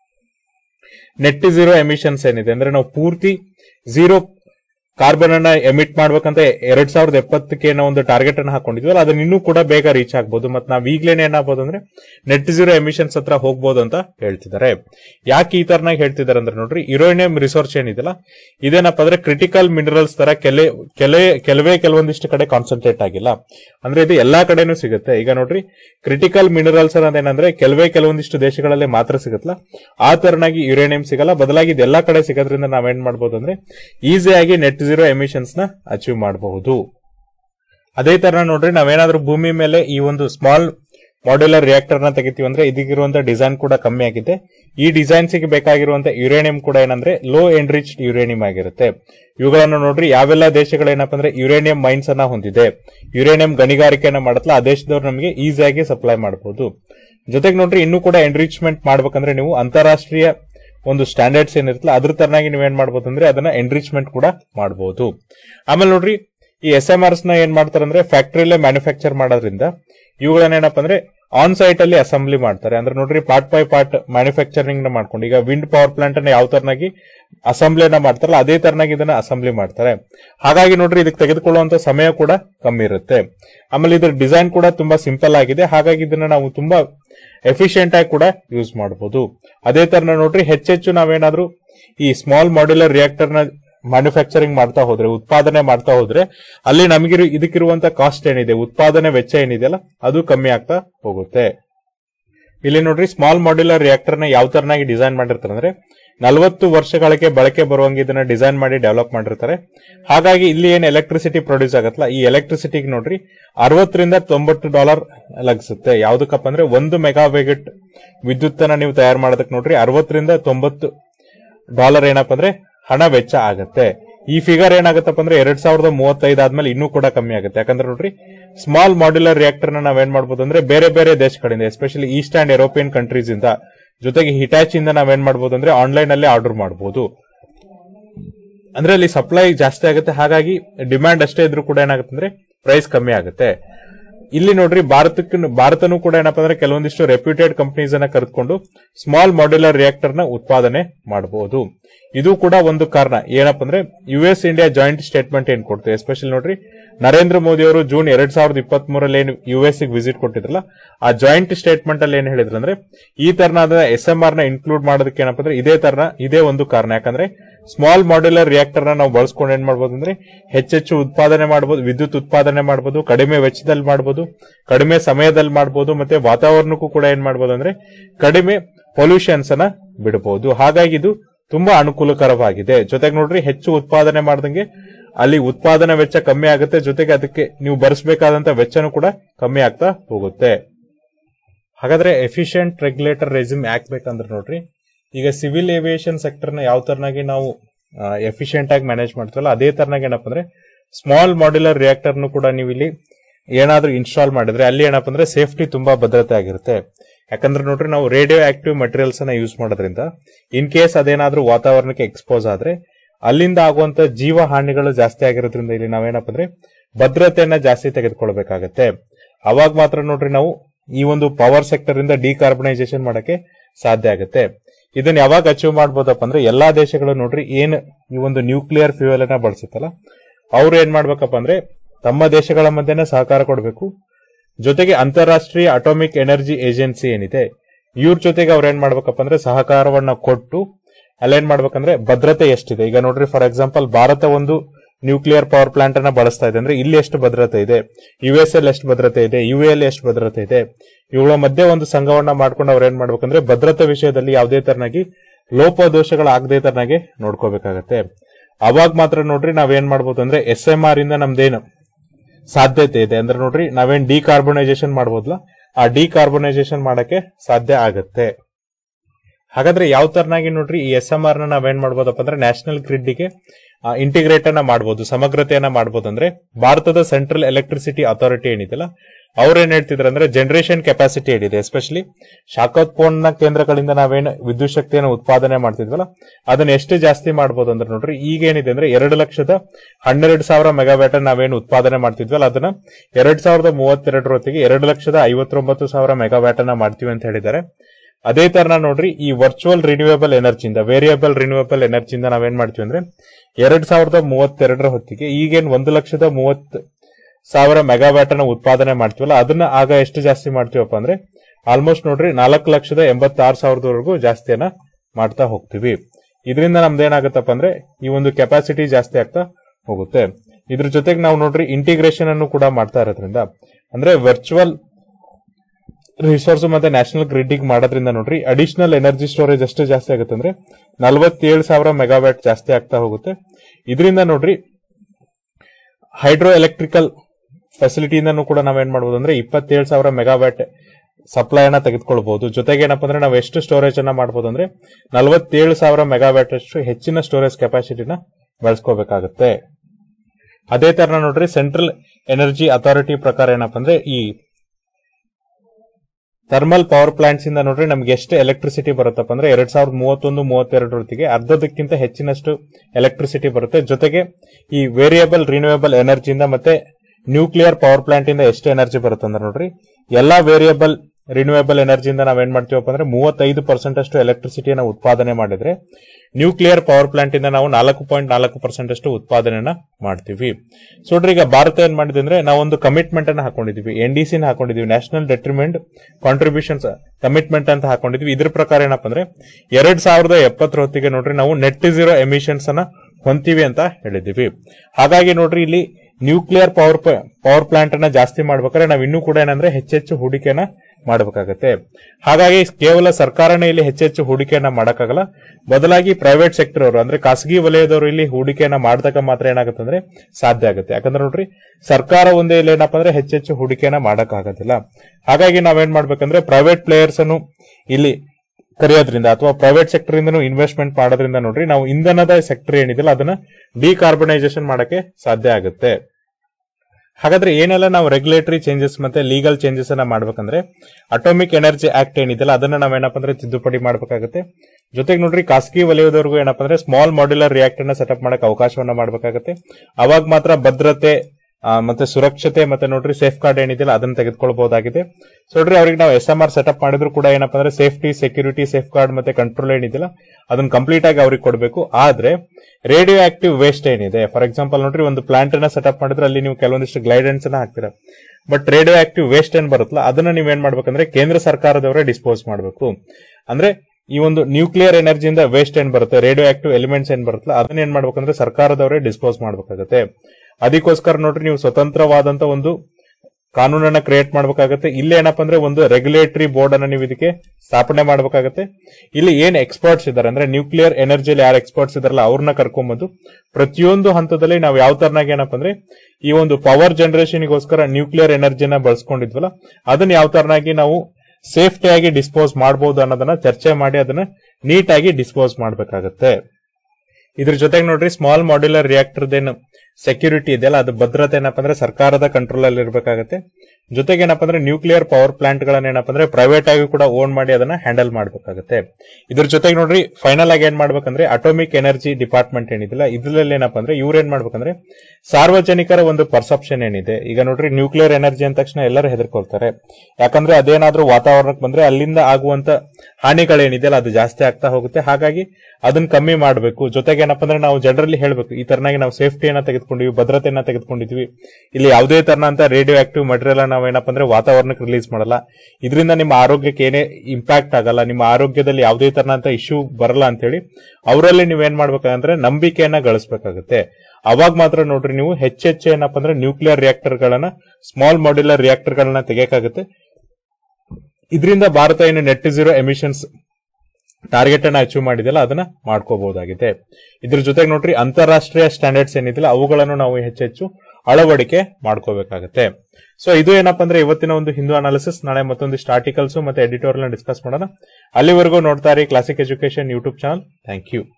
ನೆಟ್ ಝೀರೋ ಎಮಿಷನ್ಸ್ ಏನಿದೆ ಅಂದ್ರೆ ನಾವು ಪೂರ್ತಿ ಝೀರೋ ಕಾರ್ಬನ್ ಅನ್ನ ಎಮಿಟ್ ಮಾಡ್ಬೇಕಂತ ಎರಡ್ ಸಾವಿರದ ಎಪ್ಪತ್ತಕ್ಕೆ ನಾವು ಒಂದು ಟಾರ್ಗೆಟ್ ಅನ್ನ ಹಾಕೊಂಡಿದ್ವಲ್ಲ ಅದನ್ನ ಇನ್ನೂ ಕೂಡ ಬೇಗ ರೀಚ್ ಆಗ್ಬೋದು ಮತ್ತೆ ನಾವ್ ಈಗ್ಲೇನೆ ಏನಾಗ್ಬೋದು ಅಂದ್ರೆ ನೆಟ್ ಝೀರೋ ಎಮಿಷನ್ಸ್ ಹತ್ರ ಹೋಗ್ಬೋದು ಅಂತ ಹೇಳ್ತಿದ್ದಾರೆ ಯಾಕೆ ಈ ತರನಾಗಿ ಹೇಳ್ತಿದ್ದಾರೆ ಅಂದ್ರೆ ನೋಡ್ರಿ ಯುರೇನಿಯಂ ರಿಸೋರ್ಸ್ ಏನಿದೆಯಲ್ಲ ಇದೇನಪ್ಪ ಅಂದ್ರೆ ಕ್ರಿಟಿಕಲ್ ಮಿನರಲ್ಸ್ ತರ ಕೆಲೆ ಕೆಲೆ ಕೆಲವೇ ಕೆಲವೊಂದಿಷ್ಟು ಕಡೆ ಕಾನ್ಸಂಟ್ರೇಟ್ ಆಗಿಲ್ಲ ಅಂದ್ರೆ ಇದು ಎಲ್ಲಾ ಕಡೆನೂ ಸಿಗುತ್ತೆ ಈಗ ನೋಡ್ರಿ ಕ್ರಿಟಿಕಲ್ ಮಿನರಲ್ಸ್ ಅನ್ನೋದೇನಂದ್ರೆ ಕೆಲವೇ ಕೆಲವೊಂದಿಷ್ಟು ದೇಶಗಳಲ್ಲಿ ಮಾತ್ರ ಸಿಗುತ್ತಲ್ಲ ಆ ತರನಾಗಿ ಯುರೇನಿಯಂ ಸಿಗಲ್ಲ ಬದಲಾಗಿ ಇದು ಎಲ್ಲಾ ಕಡೆ ಸಿಗೋದ್ರಿಂದ ನಾವೇನ್ ಮಾಡ್ಬೋದು ಅಂದ್ರೆ ಈಸಿಯಾಗಿ ನೆಟ್ ಝೀರೋ ಎಮಿಷನ್ಸ್ ನ ಅಚೀವ್ ಮಾಡಬಹುದು ಅದೇ ತರ ನೋಡ್ರಿ ನಾವೇನಾದ್ರೂ ಭೂಮಿ ಮೇಲೆ ಈ ಒಂದು ಸ್ಮಾಲ್ ಮಾಡ್ಯುಲರ್ ರಿಯಾಕ್ಟರ್ ನ ತೆಗಿತೀವಿ ಅಂದ್ರೆ ಇದಕ್ಕಿರುವಂತ ಡಿಸೈನ್ ಕೂಡ ಕಮ್ಮಿ ಆಗಿದೆ ಈ ಡಿಸೈನ್ಸ್ ಗೆ ಬೇಕಾಗಿರುವಂತ ಯುರೇನಿಯಂ ಕೂಡ ಏನಂದ್ರೆ ಲೋ ಎನ್ರಿಚ್ ಯುರೇನಿಯಂ ಆಗಿರುತ್ತೆ ಇವುಗಳನ್ನು ನೋಡ್ರಿ ಯಾವೆಲ್ಲ ದೇಶಗಳು ಏನಪ್ಪ ಅಂದ್ರೆ ಯುರೇನಿಯಂ ಮೈನ್ಸ್ ಅನ್ನ ಹೊಂದಿದೆ ಯುರೇನಿಯಂ ಗಣಿಗಾರಿಕೆಯನ್ನ ಮಾಡತ್ಲ ಆ ದೇಶದವ್ರು ನಮಗೆ ಈಸಿಯಾಗಿ ಸಪ್ಲೈ ಮಾಡಬಹುದು ಜೊತೆಗೆ ನೋಡ್ರಿ ಇನ್ನೂ ಕೂಡ ಎನ್ರಿಚ್ಮೆಂಟ್ ಮಾಡ್ಬೇಕಂದ್ರೆ ನೀವು ಅಂತಾರಾಷ್ಟ್ರೀಯ ಒಂದು ಸ್ಟ್ಯಾಂಡರ್ಡ್ಸ್ ಏನಿರುತ್ತಲ್ಲ ಅದ್ರ ತರನಾಗಿ ನೀವ್ ಏನ್ ಮಾಡ್ಬೋದು ಅಂದ್ರೆ ಅದನ್ನ ಎನ್ರಿಚ್ಮೆಂಟ್ ಕೂಡ ಮಾಡಬಹುದು ಆಮೇಲೆ ನೋಡ್ರಿ ಈ ಎಸ್ ಎಂ ಆರ್ಸ್ ನ ಏನ್ ಮಾಡ್ತಾರೆ ಅಂದ್ರೆ ಫ್ಯಾಕ್ಟರಿಯಲ್ಲೇ ಮ್ಯಾನುಫ್ಯಾಕ್ಚರ್ ಮಾಡೋದ್ರಿಂದ ಇವುಗಳನ್ನ ಏನಪ್ಪ ಅಂದ್ರೆ ಆನ್ ಸೈಟ್ ಅಲ್ಲಿ ಅಸೆಂಬ್ಲಿ ಮಾಡ್ತಾರೆ ಅಂದ್ರೆ ನೋಡ್ರಿ ಪಾರ್ಟ್ ಬೈ ಪಾರ್ಟ್ ಮ್ಯಾನುಫ್ಯಾಕ್ಚರಿಂಗ್ ನ ಮಾಡ್ಕೊಂಡು ಈಗ ವಿಂಡ್ ಪವರ್ ಪ್ಲಾಂಟ್ ಅನ್ನ ಯಾವ ತರನಾಗಿ ಅಸೆಂಬ್ಲಿನ ಮಾಡ್ತಾರಲ್ಲ ಅದೇ ತರನಾಗಿ ಇದನ್ನ ಅಸೆಂಬ್ಲಿ ಮಾಡ್ತಾರೆ ಹಾಗಾಗಿ ನೋಡ್ರಿ ಇದಕ್ಕೆ ತೆಗೆದುಕೊಳ್ಳುವಂತ ಸಮಯ ಕೂಡ ಕಮ್ಮಿ ಇರುತ್ತೆ ಆಮೇಲೆ ಇದ್ರ ಡಿಸೈನ್ ಕೂಡ ತುಂಬಾ ಸಿಂಪಲ್ ಆಗಿದೆ ಹಾಗಾಗಿ ಇದನ್ನ ನಾವು ತುಂಬಾ ಎಫಿಷಿಯಂಟ್ ಆಗಿ ಕೂಡ ಯೂಸ್ ಮಾಡಬಹುದು ಅದೇ ತರ ನೋಡ್ರಿ ಹೆಚ್ಚೆಚ್ಚು ನಾವೇನಾದ್ರೂ ಈ ಸ್ಮಾಲ್ ಮಾಡ್ಯುಲರ್ ರಿಯಾಕ್ಟರ್ ನ ಮ್ಯಾನುಫ್ಯಾಕ್ಚರಿಂಗ್ ಮಾಡ್ತಾ ಹೋದ್ರೆ ಉತ್ಪಾದನೆ ಮಾಡ್ತಾ ಹೋದ್ರೆ ಅಲ್ಲಿ ನಮಗಿರು ಇದಕ್ಕಿರುವಂತ ಕಾಸ್ಟ್ ಏನಿದೆ ಉತ್ಪಾದನೆ ವೆಚ್ಚ ಏನಿದೆಯಲ್ಲ ಅದು ಕಮ್ಮಿ ಆಗ್ತಾ ಹೋಗುತ್ತೆ ಇಲ್ಲಿ ನೋಡ್ರಿ ಸ್ಮಾಲ್ ಮಾಡ್ಯುಲರ್ ರಿಯಾಕ್ಟರ್ ನ ಯಾವ ತರನಾಗಿ ಡಿಸೈನ್ ಮಾಡಿರ್ತಾರೆ ಅಂದ್ರೆ ನಲವತ್ತು ವರ್ಷಗಳಿಗೆ ಬಳಕೆ ಬರುವಂಗೆ ಇದನ್ನ ಡಿಸೈನ್ ಮಾಡಿ ಡೆವಲಪ್ ಮಾಡಿರ್ತಾರೆ ಹಾಗಾಗಿ ಇಲ್ಲಿ ಏನ್ ಎಲೆಕ್ಟ್ರಿಸಿಟಿ ಪ್ರೊಡ್ಯೂಸ್ ಆಗತ್ತಲ್ಲ ಈ ಎಲೆಕ್ಟ್ರಿಸಿಟಿಗೆ ನೋಡ್ರಿ ಅರವತ್ತರಿಂದ ತೊಂಬತ್ತು ಡಾಲರ್ ಲಗಿಸುತ್ತೆ ಯಾವ್ದಕ್ಕಪ್ಪ ಅಂದ್ರೆ ಒಂದು ಮೆಗಾವೇಗೆಟ್ ವಿದ್ಯುತ್ ಅನ್ನ ನೀವು ತಯಾರು ಮಾಡೋದಕ್ಕೆ ನೋಡ್ರಿ ಅರವತ್ತರಿಂದ ತೊಂಬತ್ತು ಡಾಲರ್ ಏನಪ್ಪ ಅಂದ್ರೆ ಹಣ ವೆಚ್ಚ ಆಗತ್ತೆ ಈ ಫಿಗರ್ ಏನಾಗತ್ತಪ್ಪ ಅಂದ್ರೆ ಎರಡ್ ಸಾವಿರದ ಮೂವತ್ತೈದು ಆದ್ಮೇಲೆ ಇನ್ನೂ ಕೂಡ ಕಮ್ಮಿ ಆಗುತ್ತೆ ಯಾಕಂದ್ರೆ ನೋಡ್ರಿ ಸ್ಮಾಲ್ ಮಾಡ್ಯುಲರ್ ರಿಯಾಕ್ಟರ್ ನ ನಾವೇನ್ ಮಾಡ್ಬೋದು ಅಂದ್ರೆ ಬೇರೆ ಬೇರೆ ದೇಶಗಳಿಂದ especially east and European countries ಇಂದ ಜೊತೆಗೆ ಹಿಟಾಚಿಯಿಂದ ನಾವೇನ್ ಮಾಡ್ಬೋದು ಅಂದ್ರೆ ಆನ್ಲೈನ್ ಅಲ್ಲಿ ಆರ್ಡರ್ ಮಾಡಬಹುದು ಅಂದ್ರೆ ಅಲ್ಲಿ ಸಪ್ಲೈ ಜಾಸ್ತಿ ಆಗುತ್ತೆ ಹಾಗಾಗಿ ಡಿಮ್ಯಾಂಡ್ ಅಷ್ಟೇ ಇದ್ರೂ ಕೂಡ ಏನಾಗುತ್ತೆ ಅಂದ್ರೆ ಪ್ರೈಸ್ ಕಮ್ಮಿ ಆಗುತ್ತೆ ಇಲ್ಲಿ ನೋಡ್ರಿ ಭಾರತಕ್ಕೆ ಭಾರತನೂ ಕೂಡ ಏನಪ್ಪಾ ಅಂದ್ರೆ ಕೆಲವೊಂದಿಷ್ಟು ರೆಪ್ಯೂಟೆಡ್ ಕಂಪನೀಸ್ ಅನ್ನ ಕರೆದುಕೊಂಡು ಸ್ಮಾಲ್ ಮಾಡ್ಯುಲರ್ ರಿಯಾಕ್ಟರ್ ನ ಉತ್ಪಾದನೆ ಮಾಡಬಹುದು ಇದು ಕೂಡ ಒಂದು ಕಾರಣ ಏನಪ್ಪ ಅಂದ್ರೆ U S India joint statement ಏನ್ ಕೊಡ್ತೇವೆ ಎಸ್ಪೆಷಲಿ ನೋಡ್ರಿ ನರೇಂದ್ರ ಮೋದಿ ಅವರು ಜೂನ್ ಎರಡ್ ಸಾವಿರದ ಇಪ್ಪತ್ತ್ ಮೂರಲ್ಲಿ ಏನು ಯು ಎಸ್ ವಿಸಿಟ್ ಕೊಟ್ಟಿದ್ರಲ್ಲ ಆ ಜಾಯಿಂಟ್ ಸ್ಟೇಟ್ಮೆಂಟ್ ಅಲ್ಲಿ ಏನ್ ಹೇಳಿದ್ರು ಅಂದ್ರೆ ಈ ತರನಾದ ಎಸ್ ಎಂ ಆರ್ ನ ಇನ್ಕ್ಲೂಡ್ ಮಾಡೋದಕ್ಕೆ ಏನಪ್ಪ ಅಂದ್ರೆ ಇದೇ ತರ ಇದೇ ಒಂದು ಕಾರಣ ಯಾಕಂದ್ರೆ ಸ್ಮಾಲ್ ಮಾಡ್ಯುಲರ್ ರಿಯಾಕ್ಟರ್ ನ ನಾವು ಬಳಸ್ಕೊಂಡು ಏನ್ ಮಾಡ್ಬೋದು ಅಂದ್ರೆ ಹೆಚ್ಚೆಚ್ಚು ಉತ್ಪಾದನೆ ಮಾಡಬಹುದು ವಿದ್ಯುತ್ ಉತ್ಪಾದನೆ ಮಾಡಬಹುದು ಕಡಿಮೆ ವೆಚ್ಚದಲ್ಲಿ ಮಾಡಬಹುದು ಕಡಿಮೆ ಸಮಯದಲ್ಲಿ ಮಾಡಬಹುದು ಮತ್ತೆ ವಾತಾವರಣಕ್ಕೂ ಕೂಡ ಏನ್ ಮಾಡಬಹುದು ಅಂದ್ರೆ ಕಡಿಮೆ ಪೊಲ್ಯೂಷನ್ಸ್ ಅನ್ನ ಬಿಡಬಹುದು ಹಾಗಾಗಿ ಇದು ತುಂಬಾ ಅನುಕೂಲಕರವಾಗಿದೆ ಜೊತೆಗೆ ನೋಡ್ರಿ ಹೆಚ್ಚು ಉತ್ಪಾದನೆ ಮಾಡ್ದಂಗೆ ಅಲ್ಲಿ ಉತ್ಪಾದನಾ ವೆಚ್ಚ ಕಮ್ಮಿ ಆಗುತ್ತೆ ಜೊತೆಗೆ ಅದಕ್ಕೆ ನೀವು ಭರಿಸಬೇಕಾದಂತ ವೆಚ್ಚನೂ ಕೂಡ ಕಮ್ಮಿ ಆಗ್ತಾ ಹೋಗುತ್ತೆ ಹಾಗಾದ್ರೆ ಎಫಿಷಿಯಂಟ್ ರೆಗ್ಯುಲೇಟರ್ ರೆಸ್ಯೂಮ್ ಯಾಕೆ ಬೇಕಂದ್ರೆ ನೋಡ್ರಿ ಈಗ ಸಿವಿಲ್ ಏವಿಯೇಷನ್ ಸೆಕ್ಟರ್ ನ ಯಾವ ತರನಾಗಿ ನಾವು ಎಫಿಷಿಯಂಟ್ ಆಗಿ ಮ್ಯಾನೇಜ್ ಮಾಡ್ತೀವಲ್ಲ ಅದೇ ತರನಾಗಿ ಏನಪ್ಪ ಅಂದ್ರೆ ಸ್ಮಾಲ್ ಮಾಡ್ಯುಲರ್ ರಿಯಾಕ್ಟರ್ ಕೂಡ ನೀವು ಇಲ್ಲಿ ಏನಾದ್ರೂ ಇನ್ಸ್ಟಾಲ್ ಮಾಡಿದ್ರೆ ಅಲ್ಲಿ ಏನಪ್ಪ ಅಂದ್ರೆ ಸೇಫ್ಟಿ ತುಂಬಾ ಭದ್ರತೆ ಆಗಿರುತ್ತೆ ಯಾಕಂದ್ರೆ ನೋಡ್ರಿ ನಾವು ರೇಡಿಯೋ ಆಕ್ಟಿವ್ ಮಟೀರಿಯಲ್ಸ್ ಅನ್ನ ಯೂಸ್ ಮಾಡೋದ್ರಿಂದ ಇನ್ ಕೇಸ್ ಅದೇನಾದ್ರೂ ವಾತಾವರಣಕ್ಕೆ ಎಕ್ಸ್ಪೋಸ್ ಆದ್ರೆ ಅಲ್ಲಿಂದ ಆಗುವಂತ ಜೀವ ಹಾನಿಗಳು ಜಾಸ್ತಿ ಆಗಿರೋದ್ರಿಂದ ಇಲ್ಲಿ ನಾವೇನಪ್ಪ ಅಂದ್ರೆ ಭದ್ರತೆಯನ್ನ ಜಾಸ್ತಿ ತೆಗೆದುಕೊಳ್ಬೇಕಾಗತ್ತೆ ಅವಾಗ ಮಾತ್ರ ನೋಡ್ರಿ ನಾವು ಈ ಒಂದು ಪವರ್ ಸೆಕ್ಟರ್ ಇಂದ ಡಿಕಾರ್ಬನೈಸೇಷನ್ ಮಾಡಕ್ಕೆ ಸಾಧ್ಯ ಆಗುತ್ತೆ ಇದನ್ನ ಯಾವಾಗ ಅಚೀವ್ ಮಾಡ್ಬೋದಪ್ಪ ಅಂದ್ರೆ ಎಲ್ಲಾ ದೇಶಗಳು ನೋಡ್ರಿ ಏನ್ ಈ ಒಂದು ನ್ಯೂಕ್ಲಿಯರ್ ಫ್ಯೂಯಲ್ ಅನ್ನ ಬಳಸುತ್ತಲ್ಲ ಅವ್ರು ಏನ್ ಮಾಡ್ಬೇಕಪ್ಪ ಅಂದ್ರೆ ತಮ್ಮ ದೇಶಗಳ ಮಧ್ಯೆನೇ ಸಹಕಾರ ಕೊಡಬೇಕು ಜೊತೆಗೆ ಅಂತಾರಾಷ್ಟ್ರೀಯ ಅಟೋಮಿಕ್ ಎನರ್ಜಿ ಏಜೆನ್ಸಿ ಏನಿದೆ ಇವ್ರ ಜೊತೆಗೆ ಅವ್ರ ಏನ್ ಮಾಡ್ಬೇಕಪ್ಪ ಅಂದ್ರೆ ಸಹಕಾರವನ್ನ ಕೊಟ್ಟು ಅಲ್ಲೇನ್ ಮಾಡ್ಬೇಕಂದ್ರೆ ಭದ್ರತೆ ಎಷ್ಟಿದೆ ಈಗ ನೋಡ್ರಿ ಫಾರ್ ಎಕ್ಸಾಂಪಲ್ ಭಾರತ ಒಂದು ನ್ಯೂಕ್ಲಿಯರ್ ಪವರ್ ಪ್ಲಾಂಟ್ ಅನ್ನ ಬಳಸ್ತಾ ಇದೆ ಅಂದ್ರೆ ಇಲ್ಲಿ ಎಷ್ಟು ಭದ್ರತೆ ಇದೆ ಯು ಎಸ್ ಎಲ್ ಎಷ್ಟು ಭದ್ರತೆ ಇದೆ ಯು ಎಲ್ ಎಷ್ಟು ಭದ್ರತೆ ಇದೆ ಇವುಗಳ ಮಧ್ಯೆ ಒಂದು ಸಂಘವನ್ನ ಮಾಡ್ಕೊಂಡು ಅವ್ರ ಏನ್ ಮಾಡ್ಬೇಕಂದ್ರೆ ಭದ್ರತೆ ವಿಷಯದಲ್ಲಿ ಯಾವುದೇ ತರನಾಗಿ ಲೋಪದೋಷಗಳಾಗದೇ ತರನಾಗಿ ನೋಡ್ಕೋಬೇಕಾಗತ್ತೆ ಅವಾಗ ಮಾತ್ರ ನೋಡ್ರಿ ನಾವೇನ್ ಮಾಡ್ಬೋದು ಅಂದ್ರೆ ಎಸ್ ಎಂ ಆರ್ ಇಂದ ನಮ್ದೇನು ಸಾಧ್ಯತೆ ಇದೆ ಅಂದ್ರೆ ನೋಡ್ರಿ ನಾವೇನ್ ಡಿಕಾರ್ಬನೈಸೇಷನ್ ಮಾಡ್ಬೋದಲ್ಲ ಆ ಡಿಕಾರ್ಬನೈಸೇಷನ್ ಮಾಡಕ್ಕೆ ಸಾಧ್ಯ ಆಗತ್ತೆ ಹಾಗಾದ್ರೆ ಯಾವ ತರನಾಗಿ ನೋಡ್ರಿ ಈ ಎಸ್ ಎಂ ಆರ್ ನ ನಾವೇನ್ ಮಾಡ್ಬೋದಪ್ಪ ಅಂದ್ರೆ ನ್ಯಾಷನಲ್ ಗ್ರಿಡ್ಗೆ ಇಂಟಿಗ್ರೇಟ್ ಅನ್ನ ಮಾಡಬಹುದು ಸಮಗ್ರತೆಯನ್ನ ಮಾಡಬಹುದು ಅಂದ್ರೆ ಭಾರತದ ಸೆಂಟ್ರಲ್ ಎಲೆಕ್ಟ್ರಿಸಿಟಿ ಅಥಾರಿಟಿ ಏನಿದೆಯಲ್ಲ ಅವ್ರು ಏನ್ ಹೇಳ್ತಿದ್ರು ಅಂದ್ರೆ ಜನರೇಷನ್ ಕೆಪಾಸಿಟಿ ಏನಿದೆ ಎಸ್ಪೆಷಲಿ ಶಾಖೋತ್ಪನ್ನ ಕೇಂದ್ರಗಳಿಂದ ನಾವೇನು ವಿದ್ಯುತ್ ಶಕ್ತಿಯನ್ನು ಉತ್ಪಾದನೆ ಮಾಡ್ತಿದ್ವಲ್ಲ ಅದನ್ನ ಎಷ್ಟು ಜಾಸ್ತಿ ಮಾಡಬಹುದು ಅಂದ್ರೆ ನೋಡ್ರಿ ಈಗ ಏನಿದೆ ಅಂದ್ರೆ ಎರಡು ಲಕ್ಷದ ಹನ್ನೆರಡು ಸಾವಿರ ಮೆಗಾವ್ಯಾಟ್ ನಾವೇನು ಉತ್ಪಾದನೆ ಮಾಡ್ತಿದ್ವಲ್ಲ ಅದನ್ನ ಎರಡ್ ಸಾವಿರದ ಮೂವತ್ತೆರಡರ ಹೊತ್ತಿಗೆ ಎರಡು ಲಕ್ಷದ ಐವತ್ತೊಂಬತ್ತು ಸಾವಿರ ಮೆಗಾವ್ಯಾಟ್ ಅನ್ನ ಮಾಡ್ತೀವಿ ಅಂತ ಹೇಳಿದ್ದಾರೆ ಅದೇ ತರ ನೋಡ್ರಿ ಈ ವರ್ಚುವಲ್ ರಿನ್ಯೂವೇಬಲ್ ಎನರ್ಜಿಯಿಂದ ವೇರಿಯಬಲ್ ರಿನ್ಯೂವೇಬಲ್ ಎನರ್ಜಿಯಿಂದ ನಾವೇನ್ ಮಾಡ್ತೀವಿ ಅಂದ್ರೆ ಎರಡ್ ಸಾವಿರದ ಮೂವತ್ತೆರಡರ ಹೊತ್ತಿಗೆ ಈಗೇನ್ ಒಂದು ಲಕ್ಷದ ಮೂವತ್ ಸಾವಿರ ಮೆಗಾವ್ಯಾಟ್ ಅನ್ನ ಉತ್ಪಾದನೆ ಮಾಡ್ತೀವಲ್ಲ ಅದನ್ನ ಆಗ ಎಷ್ಟು ಜಾಸ್ತಿ ಮಾಡ್ತೀವಪ್ಪ ಅಂದ್ರೆ ಆಲ್ಮೋಸ್ಟ್ ನೋಡ್ರಿ ನಾಲ್ಕು ಲಕ್ಷದ ಎಂಬತ್ತಾರು ಸಾವಿರದವರೆಗೂ ಜಾಸ್ತಿಯನ್ನ ಮಾಡ್ತಾ ಹೋಗ್ತೀವಿ ಇದರಿಂದ ನಮ್ದೇನಾಗತ್ತಪ್ಪ ಅಂದ್ರೆ ಈ ಒಂದು ಕೆಪಾಸಿಟಿ ಜಾಸ್ತಿ ಆಗ್ತಾ ಹೋಗುತ್ತೆ ಇದ್ರ ಜೊತೆಗೆ ನಾವು ನೋಡ್ರಿ ಇಂಟಿಗ್ರೇಷನ್ ಅನ್ನು ಕೂಡ ಮಾಡ್ತಾ ಇರೋದ್ರಿಂದ ಅಂದ್ರೆ ವರ್ಚುವಲ್ ರಿಸೋರ್ಸ್ ಮತ್ತೆ ನ್ಯಾಷನಲ್ ಗ್ರಿಡ್ ಮಾಡೋದ್ರಿಂದ ನೋಡ್ರಿ ಅಡಿಷನಲ್ ಎನರ್ಜಿ ಸ್ಟೋರೇಜ್ ಎಷ್ಟು ಜಾಸ್ತಿ ಆಗುತ್ತೆ ಅಂದ್ರೆ ನಲವತ್ತೇಳು ಸಾವಿರ ಮೆಗಾವ್ಯಾಟ್ ಜಾಸ್ತಿ ಆಗ್ತಾ ಹೋಗುತ್ತೆ ಇದರಿಂದ ನೋಡ್ರಿ ಹೈಡ್ರೋ ಎಲೆಕ್ಟ್ರಿಕಲ್ ಫೆಸಿಲಿಟಿಯಿಂದನೂ ಕೂಡ ನಾವೇನ್ ಮಾಡಬಹುದು ಅಂದ್ರೆ ಇಪ್ಪತ್ತೇಳು ಸಾವಿರ ಮೆಗಾವ್ಯಾಟ್ ಸಪ್ಲೈ ಅನ್ನ ತೆಗೆದುಕೊಳ್ಬಹುದು ಜೊತೆಗೆ ಏನಪ್ಪ ಅಂದ್ರೆ ನಾವು ಎಷ್ಟು ಸ್ಟೋರೇಜ್ ಅನ್ನ ಮಾಡಬಹುದು ಅಂದ್ರೆ ನಲವತ್ತೇಳು ಸಾವಿರ ಮೆಗಾವ್ಯಾಟ್ ಅಷ್ಟು ಹೆಚ್ಚಿನ ಸ್ಟೋರೇಜ್ ಕೆಪಾಸಿಟಿನ ಬೆಳೆಸ್ಕೋಬೇಕಾಗುತ್ತೆ ಅದೇ ತರ ನೋಡ್ರಿ ಸೆಂಟ್ರಲ್ ಎನರ್ಜಿ ಅಥಾರಿಟಿ ಪ್ರಕಾರ ಏನಪ್ಪ ಅಂದ್ರೆ ಈ ಥರ್ಮಲ್ ಪವರ್ ಪ್ಲಾಂಟ್ಸ್ ಇಂದ ನೋಡ್ರಿ ನಮ್ಗೆ ಎಷ್ಟು ಎಲೆಕ್ಟ್ರಿಸಿಟಿ ಬರುತ್ತಪ್ಪ ಅಂದ್ರೆ ಎರಡ್ ಸಾವಿರದ ಮೂವತ್ತೊಂದು ಮೂವತ್ತೆರಡರ ಹೊತ್ತಿಗೆ ಅರ್ಧದಕ್ಕಿಂತ ಹೆಚ್ಚಿನಷ್ಟು ಎಲೆಕ್ಟ್ರಿಸಿಟಿ ಬರುತ್ತೆ ಜೊತೆಗೆ ಈ ವೇರಿಯಬಲ್ ರಿನ್ಯೂವೇಬಲ್ ಎನರ್ಜಿಯಿಂದ ಮತ್ತೆ ನ್ಯೂಕ್ಲಿಯರ್ ಪವರ್ ಪ್ಲಾಂಟ್ ಇಂದ ಎಷ್ಟು ಎನರ್ಜಿ ಬರುತ್ತೆ ಅಂದ್ರೆ ನೋಡ್ರಿ ಎಲ್ಲಾ ವೇರಿಯಬಲ್ ರಿನ್ಯೂವೇಬಲ್ ಎನರ್ಜಿಯಿಂದ ನಾವೇನ್ ಮಾಡ್ತೀವಪ್ಪ ಅಂದ್ರೆ ಮೂವತ್ತೈದು ಪರ್ಸೆಂಟ್ ಅಷ್ಟು ಎಲೆಕ್ಟ್ರಿಸಿಟಿಯನ್ನು ಉತ್ಪಾದನೆ ಮಾಡಿದ್ರೆ ನ್ಯೂಕ್ಲಿಯರ್ ಪವರ್ ಪ್ಲಾಂಟ್ ಇಂದ ನಾವು ನಾಲ್ಕು ಪಾಯಿಂಟ್ ನಾಲ್ಕು ಪರ್ಸೆಂಟ್ ಅಷ್ಟು ಉತ್ಪಾದನೆಯನ್ನ ಮಾಡ್ತೀವಿ ಸೊ ನೋಡ್ರಿ ಈಗ ಭಾರತ ಏನ್ ಮಾಡಿದೆ ಅಂದ್ರೆ ನಾವೊಂದು ಕಮಿಟ್ಮೆಂಟ್ ಅನ್ನ ಹಾಕೊಂಡಿದೀವಿ ಎನ್ ಡಿ ಸಿ ಹಾಕೊಂಡಿದೀವಿ ನ್ಯಾಷನಲ್ ಡೆಟ್ರಿಮೆಂಟ್ ಕಾಂಟ್ರಿಬ್ಯೂಷನ್ಸ್ ಕಮಿಟ್ಮೆಂಟ್ ಅಂತ ಹಾಕೊಂಡಿದ್ವಿ ಇದ್ರ ಪ್ರಕಾರ ಏನಪ್ಪ ಅಂದ್ರೆ ಎರಡ್ ಸಾವಿರದ ಎಪ್ಪತ್ತರ ಹೊತ್ತಿಗೆ ನೋಡ್ರಿ ನಾವು ನೆಟ್ ಝೀರೋ ಎಮಿಷನ್ಸ್ ಅನ್ನ ಹೊಂತೀವಿ ಅಂತ ಹೇಳಿದೀವಿ ಹಾಗಾಗಿ ನೋಡ್ರಿ ಇಲ್ಲಿ ನ್ಯೂಕ್ಲಿಯರ್ ಪವರ್ ಪವರ್ ಪ್ಲಾಂಟ್ ಅನ್ನ ಜಾಸ್ತಿ ಮಾಡ್ಬೇಕಾದ್ರೆ ನಾವು ಇನ್ನೂ ಕೂಡ ಏನಂದ್ರೆ ಹೆಚ್ಚೆಚ್ಚು ಹೂಡಿಕೆಯನ್ನ ಮಾಡಬೇಕಾಗತ್ತೆ ಹಾಗಾಗಿ ಕೇವಲ ಸರ್ಕಾರನೇ ಇಲ್ಲಿ ಹೆಚ್ಚೆಚ್ಚು ಹೂಡಿಕೆಯನ್ನ ಮಾಡಕ್ಕಾಗಲ್ಲ ಬದಲಾಗಿ ಪ್ರೈವೇಟ್ ಸೆಕ್ಟರ್ ಅವರು ಅಂದ್ರೆ ಖಾಸಗಿ ವಲಯದವರು ಇಲ್ಲಿ ಹೂಡಿಕೆಯನ್ನ ಮಾಡಿದಾಗ ಮಾತ್ರ ಏನಾಗುತ್ತೆ ಅಂದ್ರೆ ಸಾಧ್ಯ ಆಗುತ್ತೆ ಯಾಕಂದ್ರೆ ನೋಡ್ರಿ ಸರ್ಕಾರ ಒಂದೇ ಇಲ್ಲಿ ಏನಪ್ಪಾ ಅಂದ್ರೆ ಹೆಚ್ಚೆಚ್ಚು ಹೂಡಿಕೆಯನ್ನ ಮಾಡಕ್ಕಾಗೋದಿಲ್ಲ ಹಾಗಾಗಿ ನಾವೇನ್ ಮಾಡ್ಬೇಕಂದ್ರೆ ಪ್ರೈವೇಟ್ ಪ್ಲೇಯರ್ಸ್ ಅನ್ನು ಇಲ್ಲಿ ಕರೆಯೋದ್ರಿಂದ ಅಥವಾ ಪ್ರೈವೇಟ್ ಸೆಕ್ಟರ್ ಇಂದನೂ ಇನ್ವೆಸ್ಟ್ಮೆಂಟ್ ಮಾಡೋದ್ರಿಂದ ನೋಡ್ರಿ ನಾವು ಇಂಧನದ ಸೆಕ್ಟರ್ ಏನಿದೆಯಲ್ಲ ಅದನ್ನ ಡಿಕಾರ್ಬನೈಸೇಷನ್ ಮಾಡಕ್ಕೆ ಸಾಧ್ಯ ಆಗುತ್ತೆ ಹಾಗಾದ್ರೆ ಏನೆಲ್ಲ ನಾವು ರೆಗ್ಯುಲೇಟರಿ ಚೇಂಜಸ್ ಮತ್ತೆ ಲೀಗಲ್ ಚೇಂಜಸ್ ಅನ್ನ ಮಾಡ್ಬೇಕಂದ್ರೆ ಅಟೋಮಿಕ್ ಎನರ್ಜಿ ಆಕ್ಟ್ ಏನಿದೆಯಲ್ಲ ಅದನ್ನ ನಾವೇನಪ್ಪ ಅಂದ್ರೆ ತಿದ್ದುಪಡಿ ಮಾಡಬೇಕಾಗುತ್ತೆ ಜೊತೆಗೆ ನೋಡ್ರಿ ಖಾಸಗಿ ವಲಯದವರೆಗೂ ಏನಪ್ಪ ಅಂದ್ರೆ ಸ್ಮಾಲ್ ಮಾಡ್ಯುಲರ್ ರಿಯಾಕ್ಟರ್ ನ ಸೆಟಪ್ ಮಾಡಕ್ಕೆ ಅವಕಾಶವನ್ನ ಮಾಡಬೇಕಾಗುತ್ತೆ ಅವಾಗ ಮಾತ್ರ ಭದ್ರತೆ ಆ, ಮತ್ತೆ ಸುರಕ್ಷತೆ ಮತ್ತೆ ನೋಡ್ರಿ ಸೇಫ್ ಗಾರ್ಡ್ ಏನಿದೆಯಲ್ಲ ಅದನ್ನ ತೆಗೆದುಕೊಳ್ಬಹುದಾಗಿದೆ ಸೊ ನೋಡ್ರಿ ಅವ್ರಿಗೆ ನಾವು ಎಸ್ ಎಂ ಆರ್ ಸೆಟಪ್ ಮಾಡಿದ್ರು ಕೂಡ ಏನಪ್ಪಾ ಅಂದ್ರೆ ಸೇಫ್ಟಿ ಸೆಕ್ಯೂರಿಟಿ ಸೇಫ್ ಗಾರ್ಡ್ ಮತ್ತೆ ಕಂಟ್ರೋಲ್ ಏನಿದೆಯಲ್ಲ ಅದನ್ನ ಕಂಪ್ಲೀಟ್ ಆಗಿ ಅವ್ರಿಗೆ ಕೊಡಬೇಕು ಆದ್ರೆ ರೇಡಿಯೋ ಆಕ್ಟಿವ್ ವೇಸ್ಟ್ ಏನಿದೆ ಫಾರ್ ಎಕ್ಸಾಂಪಲ್ ನೋಡ್ರಿ ಒಂದು ಪ್ಲಾಂಟ್ ಅನ್ನ ಸೆಟಪ್ ಮಾಡಿದ್ರೆ ಅಲ್ಲಿ ನೀವು ಕೆಲವೊಂದಿಷ್ಟು ಗ್ಲೈಡೆನ್ಸ್ ಅನ್ನ ಹಾಕ್ತೀರಾ ಬಟ್ ರೇಡಿಯೋ ಆಕ್ಟಿವ್ ವೇಸ್ಟ್ ಏನ್ ಬರುತ್ತಲ್ಲ ಅದನ್ನ ನೀವ್ ಏನ್ ಮಾಡ್ಬೇಕಂದ್ರೆ ಕೇಂದ್ರ ಸರ್ಕಾರದವರೇ ಡಿಸ್ಪೋಸ್ ಮಾಡಬೇಕು ಅಂದ್ರೆ ಈ ಒಂದು ನ್ಯೂಕ್ಲಿಯರ್ ಎನರ್ಜಿಯಿಂದ ವೇಸ್ಟ್ ಏನ್ ಬರುತ್ತೆ ರೇಡಿಯೋ ಆಕ್ಟಿವ್ ಎಲಿಮೆಂಟ್ಸ್ ಏನ್ ಬರುತ್ತಲ್ಲ ಅದನ್ನ ಏನ್ ಮಾಡ್ಬೇಕಂದ್ರೆ ಸರ್ಕಾರದವರೇ ಡಿಸ್ಪೋಸ್ ಮಾಡ್ಬೇಕಾಗತ್ತೆ ಅದಕ್ಕೋಸ್ಕರ ನೋಡ್ರಿ ನೀವು ಸ್ವತಂತ್ರವಾದಂತ ಒಂದು ಕಾನೂನನ್ನ ಕ್ರಿಯೇಟ್ ಮಾಡ್ಬೇಕಾಗತ್ತೆ ಇಲ್ಲಿ ಏನಪ್ಪಾ ಅಂದ್ರೆ ಒಂದು ರೆಗ್ಯುಲೇಟರಿ ಬೋರ್ಡ್ ಅನ್ನ ನೀವು ಇದಕ್ಕೆ ಸ್ಥಾಪನೆ ಮಾಡ್ಬೇಕಾಗತ್ತೆ ಇಲ್ಲಿ ಏನ್ ಎಕ್ಸ್ಪರ್ಟ್ಸ್ ಇದಾರೆ ಅಂದ್ರೆ ನ್ಯೂಕ್ಲಿಯರ್ ಎನರ್ಜಿಯಲ್ಲಿ ಯಾರು ಎಕ್ಸ್ಪರ್ಟ್ಸ್ ಇದಾರಲ್ಲ ಅವ್ರನ್ನ ಕರ್ಕೊಂಡ್ಬಂದು ಪ್ರತಿಯೊಂದು ಹಂತದಲ್ಲಿ ನಾವು ಯಾವ ತರನಾಗಿ ಏನಪ್ಪಾ ಅಂದ್ರೆ ಈ ಒಂದು ಪವರ್ ಜನರೇಷನ್ಗೋಸ್ಕರ ನ್ಯೂಕ್ಲಿಯರ್ ಎನರ್ಜಿನ ಬಳಸ್ಕೊಂಡಿದ್ವಲ್ಲ ಅದನ್ನ ಯಾವ ತರನಾಗಿ ನಾವು ಸೇಫ್ಟಿಯಾಗಿ ಡಿಸ್ಪೋಸ್ ಮಾಡಬಹುದು ಅನ್ನೋದನ್ನ ಚರ್ಚೆ ಮಾಡಿ ಅದನ್ನ ನೀಟಾಗಿ ಡಿಸ್ಪೋಸ್ ಮಾಡಬೇಕಾಗತ್ತೆ ಇದ್ರ ಜೊತೆಗೆ ನೋಡ್ರಿ ಸ್ಮಾಲ್ ಮಾಡ್ಯುಲರ್ ರಿಯಾಕ್ಟರ್ ಏನು ಸೆಕ್ಯೂರಿಟಿ ಇದೆಯಲ್ಲ ಅದು ಭದ್ರತೆ ಏನಪ್ಪಾ ಅಂದ್ರೆ ಸರ್ಕಾರದ ಕಂಟ್ರೋಲ್ ಅಲ್ಲಿ ಇರಬೇಕಾಗತ್ತೆ ಜೊತೆಗೆ ಏನಪ್ಪಾ ಅಂದ್ರೆ ನ್ಯೂಕ್ಲಿಯರ್ ಪವರ್ ಪ್ಲಾಂಟ್ ಗಳನ್ನ ಏನಪ್ಪಾ ಅಂದ್ರೆ ಪ್ರೈವೇಟ್ ಆಗಿ ಕೂಡ ಓನ್ ಮಾಡಿ ಅದನ್ನ ಹ್ಯಾಂಡಲ್ ಮಾಡಬೇಕಾಗತ್ತೆ ಇದ್ರ ಜೊತೆಗೆ ನೋಡ್ರಿ ಫೈನಲ್ ಆಗಿ ಏನ್ ಮಾಡ್ಬೇಕಂದ್ರೆ ಅಟೋಮಿಕ್ ಎನರ್ಜಿ ಡಿಪಾರ್ಟ್ಮೆಂಟ್ ಏನಿದಿಲ್ಲ ಇದ್ರಲ್ಲಿ ಏನಪ್ಪಾ ಅಂದ್ರೆ ಇವ್ರು ಏನ್ ಮಾಡ್ಬೇಕಂದ್ರೆ ಸಾರ್ವಜನಿಕರ ಒಂದು ಪರ್ಸೆಪ್ಷನ್ ಏನಿದೆ ಈಗ ನೋಡ್ರಿ ನ್ಯೂಕ್ಲಿಯರ್ ಎನರ್ಜಿ ಅಂದ ತಕ್ಷಣ ಎಲ್ಲರೂ ಹೆದರ್ಕೊಳ್ತಾರೆ ಯಾಕಂದ್ರೆ ಅದೇನಾದ್ರೂ ವಾತಾವರಣಕ್ಕೆ ಬಂದ್ರೆ ಅಲ್ಲಿಂದ ಆಗುವಂತ ಹಾನಿಗಳೇನಿದೆಯಲ್ಲ ಅದು ಜಾಸ್ತಿ ಆಗ್ತಾ ಹೋಗುತ್ತೆ ಹಾಗಾಗಿ ಅದನ್ನ ಕಮ್ಮಿ ಮಾಡಬೇಕು ಜೊತೆಗೆ ಏನಪ್ಪಾ ಅಂದ್ರೆ ನಾವು ಜನರಲ್ಲಿ ಹೇಳ್ಬೇಕು ಈ ತರನಾಗಿ ನಾವು ಸೇಫ್ಟಿಯನ್ನ ತೆಗೆದುಕೊಂಡಿವಿ ಭದ್ರತೆಯನ್ನ ತೆಗೆದುಕೊಂಡಿದ್ವಿ ಇಲ್ಲಿ ಯಾವುದೇ ತರನಂತ ರೇಡಿಯೋ ಆಕ್ಟಿವ್ ಮಟೀರಿಯಲ್ ನಾವು ಏನಪ್ಪಾ ಅಂದ್ರೆ ವಾತಾವರಣಕ್ಕೆ ರಿಲೀಸ್ ಮಾಡಲ್ಲ ಇದರಿಂದ ನಿಮ್ಮ ಆರೋಗ್ಯಕ್ಕೆ ಏನೇ ಇಂಪ್ಯಾಕ್ಟ್ ಆಗಲ್ಲ ನಿಮ್ಮ ಆರೋಗ್ಯದಲ್ಲಿ ಯಾವುದೇ ತರನಂತ ಇಶ್ಯೂ ಬರಲ್ಲ ಅಂತ ಹೇಳಿ ಅವರಲ್ಲಿ ನೀವೇನ್ ಮಾಡ್ಬೇಕಂದ್ರೆ ನಂಬಿಕೆಯನ್ನ ಗಳಿಸಬೇಕಾಗುತ್ತೆ ಅವಾಗ ಮಾತ್ರ ನೋಡ್ರಿ ನೀವು ಹೆಚ್ಚೆಚ್ಚು ಏನಪ್ಪಾ ಅಂದ್ರೆ ನ್ಯೂಕ್ಲಿಯರ್ ರಿಯಾಕ್ಟರ್ ಗಳನ್ನ ಸ್ಮಾಲ್ ಮಾಡ್ಯುಲರ್ ರಿಯಾಕ್ಟರ್ ಗಳನ್ನ ತೆಗೆಯಕ್ಕಾಗುತ್ತೆ ಇದರಿಂದ ಭಾರತ ಏನು ನೆಟ್ ಝೀರೋ ಎಮಿಷನ್ಸ್ ಟಾರ್ಗೆಟ್ ಅನ್ನ ಅಚೀವ್ ಮಾಡಿದೆಯಲ್ಲ ಅದನ್ನ ಮಾಡ್ಕೋಬಹುದಾಗಿದೆ ಇದ್ರ ಜೊತೆಗೆ ನೋಡ್ರಿ ಅಂತಾರಾಷ್ಟ್ರೀಯ ಸ್ಟ್ಯಾಂಡರ್ಡ್ಸ್ ಏನಿದೆಯಲ್ಲ ಅವುಗಳನ್ನು ನಾವು ಹೆಚ್ಚೆಚ್ಚು ಅಳವಡಿಕೆ ಮಾಡ್ಕೋಬೇಕಾಗತ್ತೆ ಸೊ ಇದು ಏನಪ್ಪಾ ಅಂದ್ರೆ ಇವತ್ತಿನ ಒಂದು ಹಿಂದೂ ಅನಾಲಿಸಿಸ್ ನಾಳೆ ಮತ್ತೊಂದಿಷ್ಟು ಆರ್ಟಿಕಲ್ಸ್ ಮತ್ತೆ ಎಡಿಟೋರಿಯಲ್ ಡಿಸ್ಕಸ್ ಮಾಡೋಣ ಅಲ್ಲಿವರೆಗೂ ನೋಡ್ತಾ ಇರಿ classic education YouTube channel thank you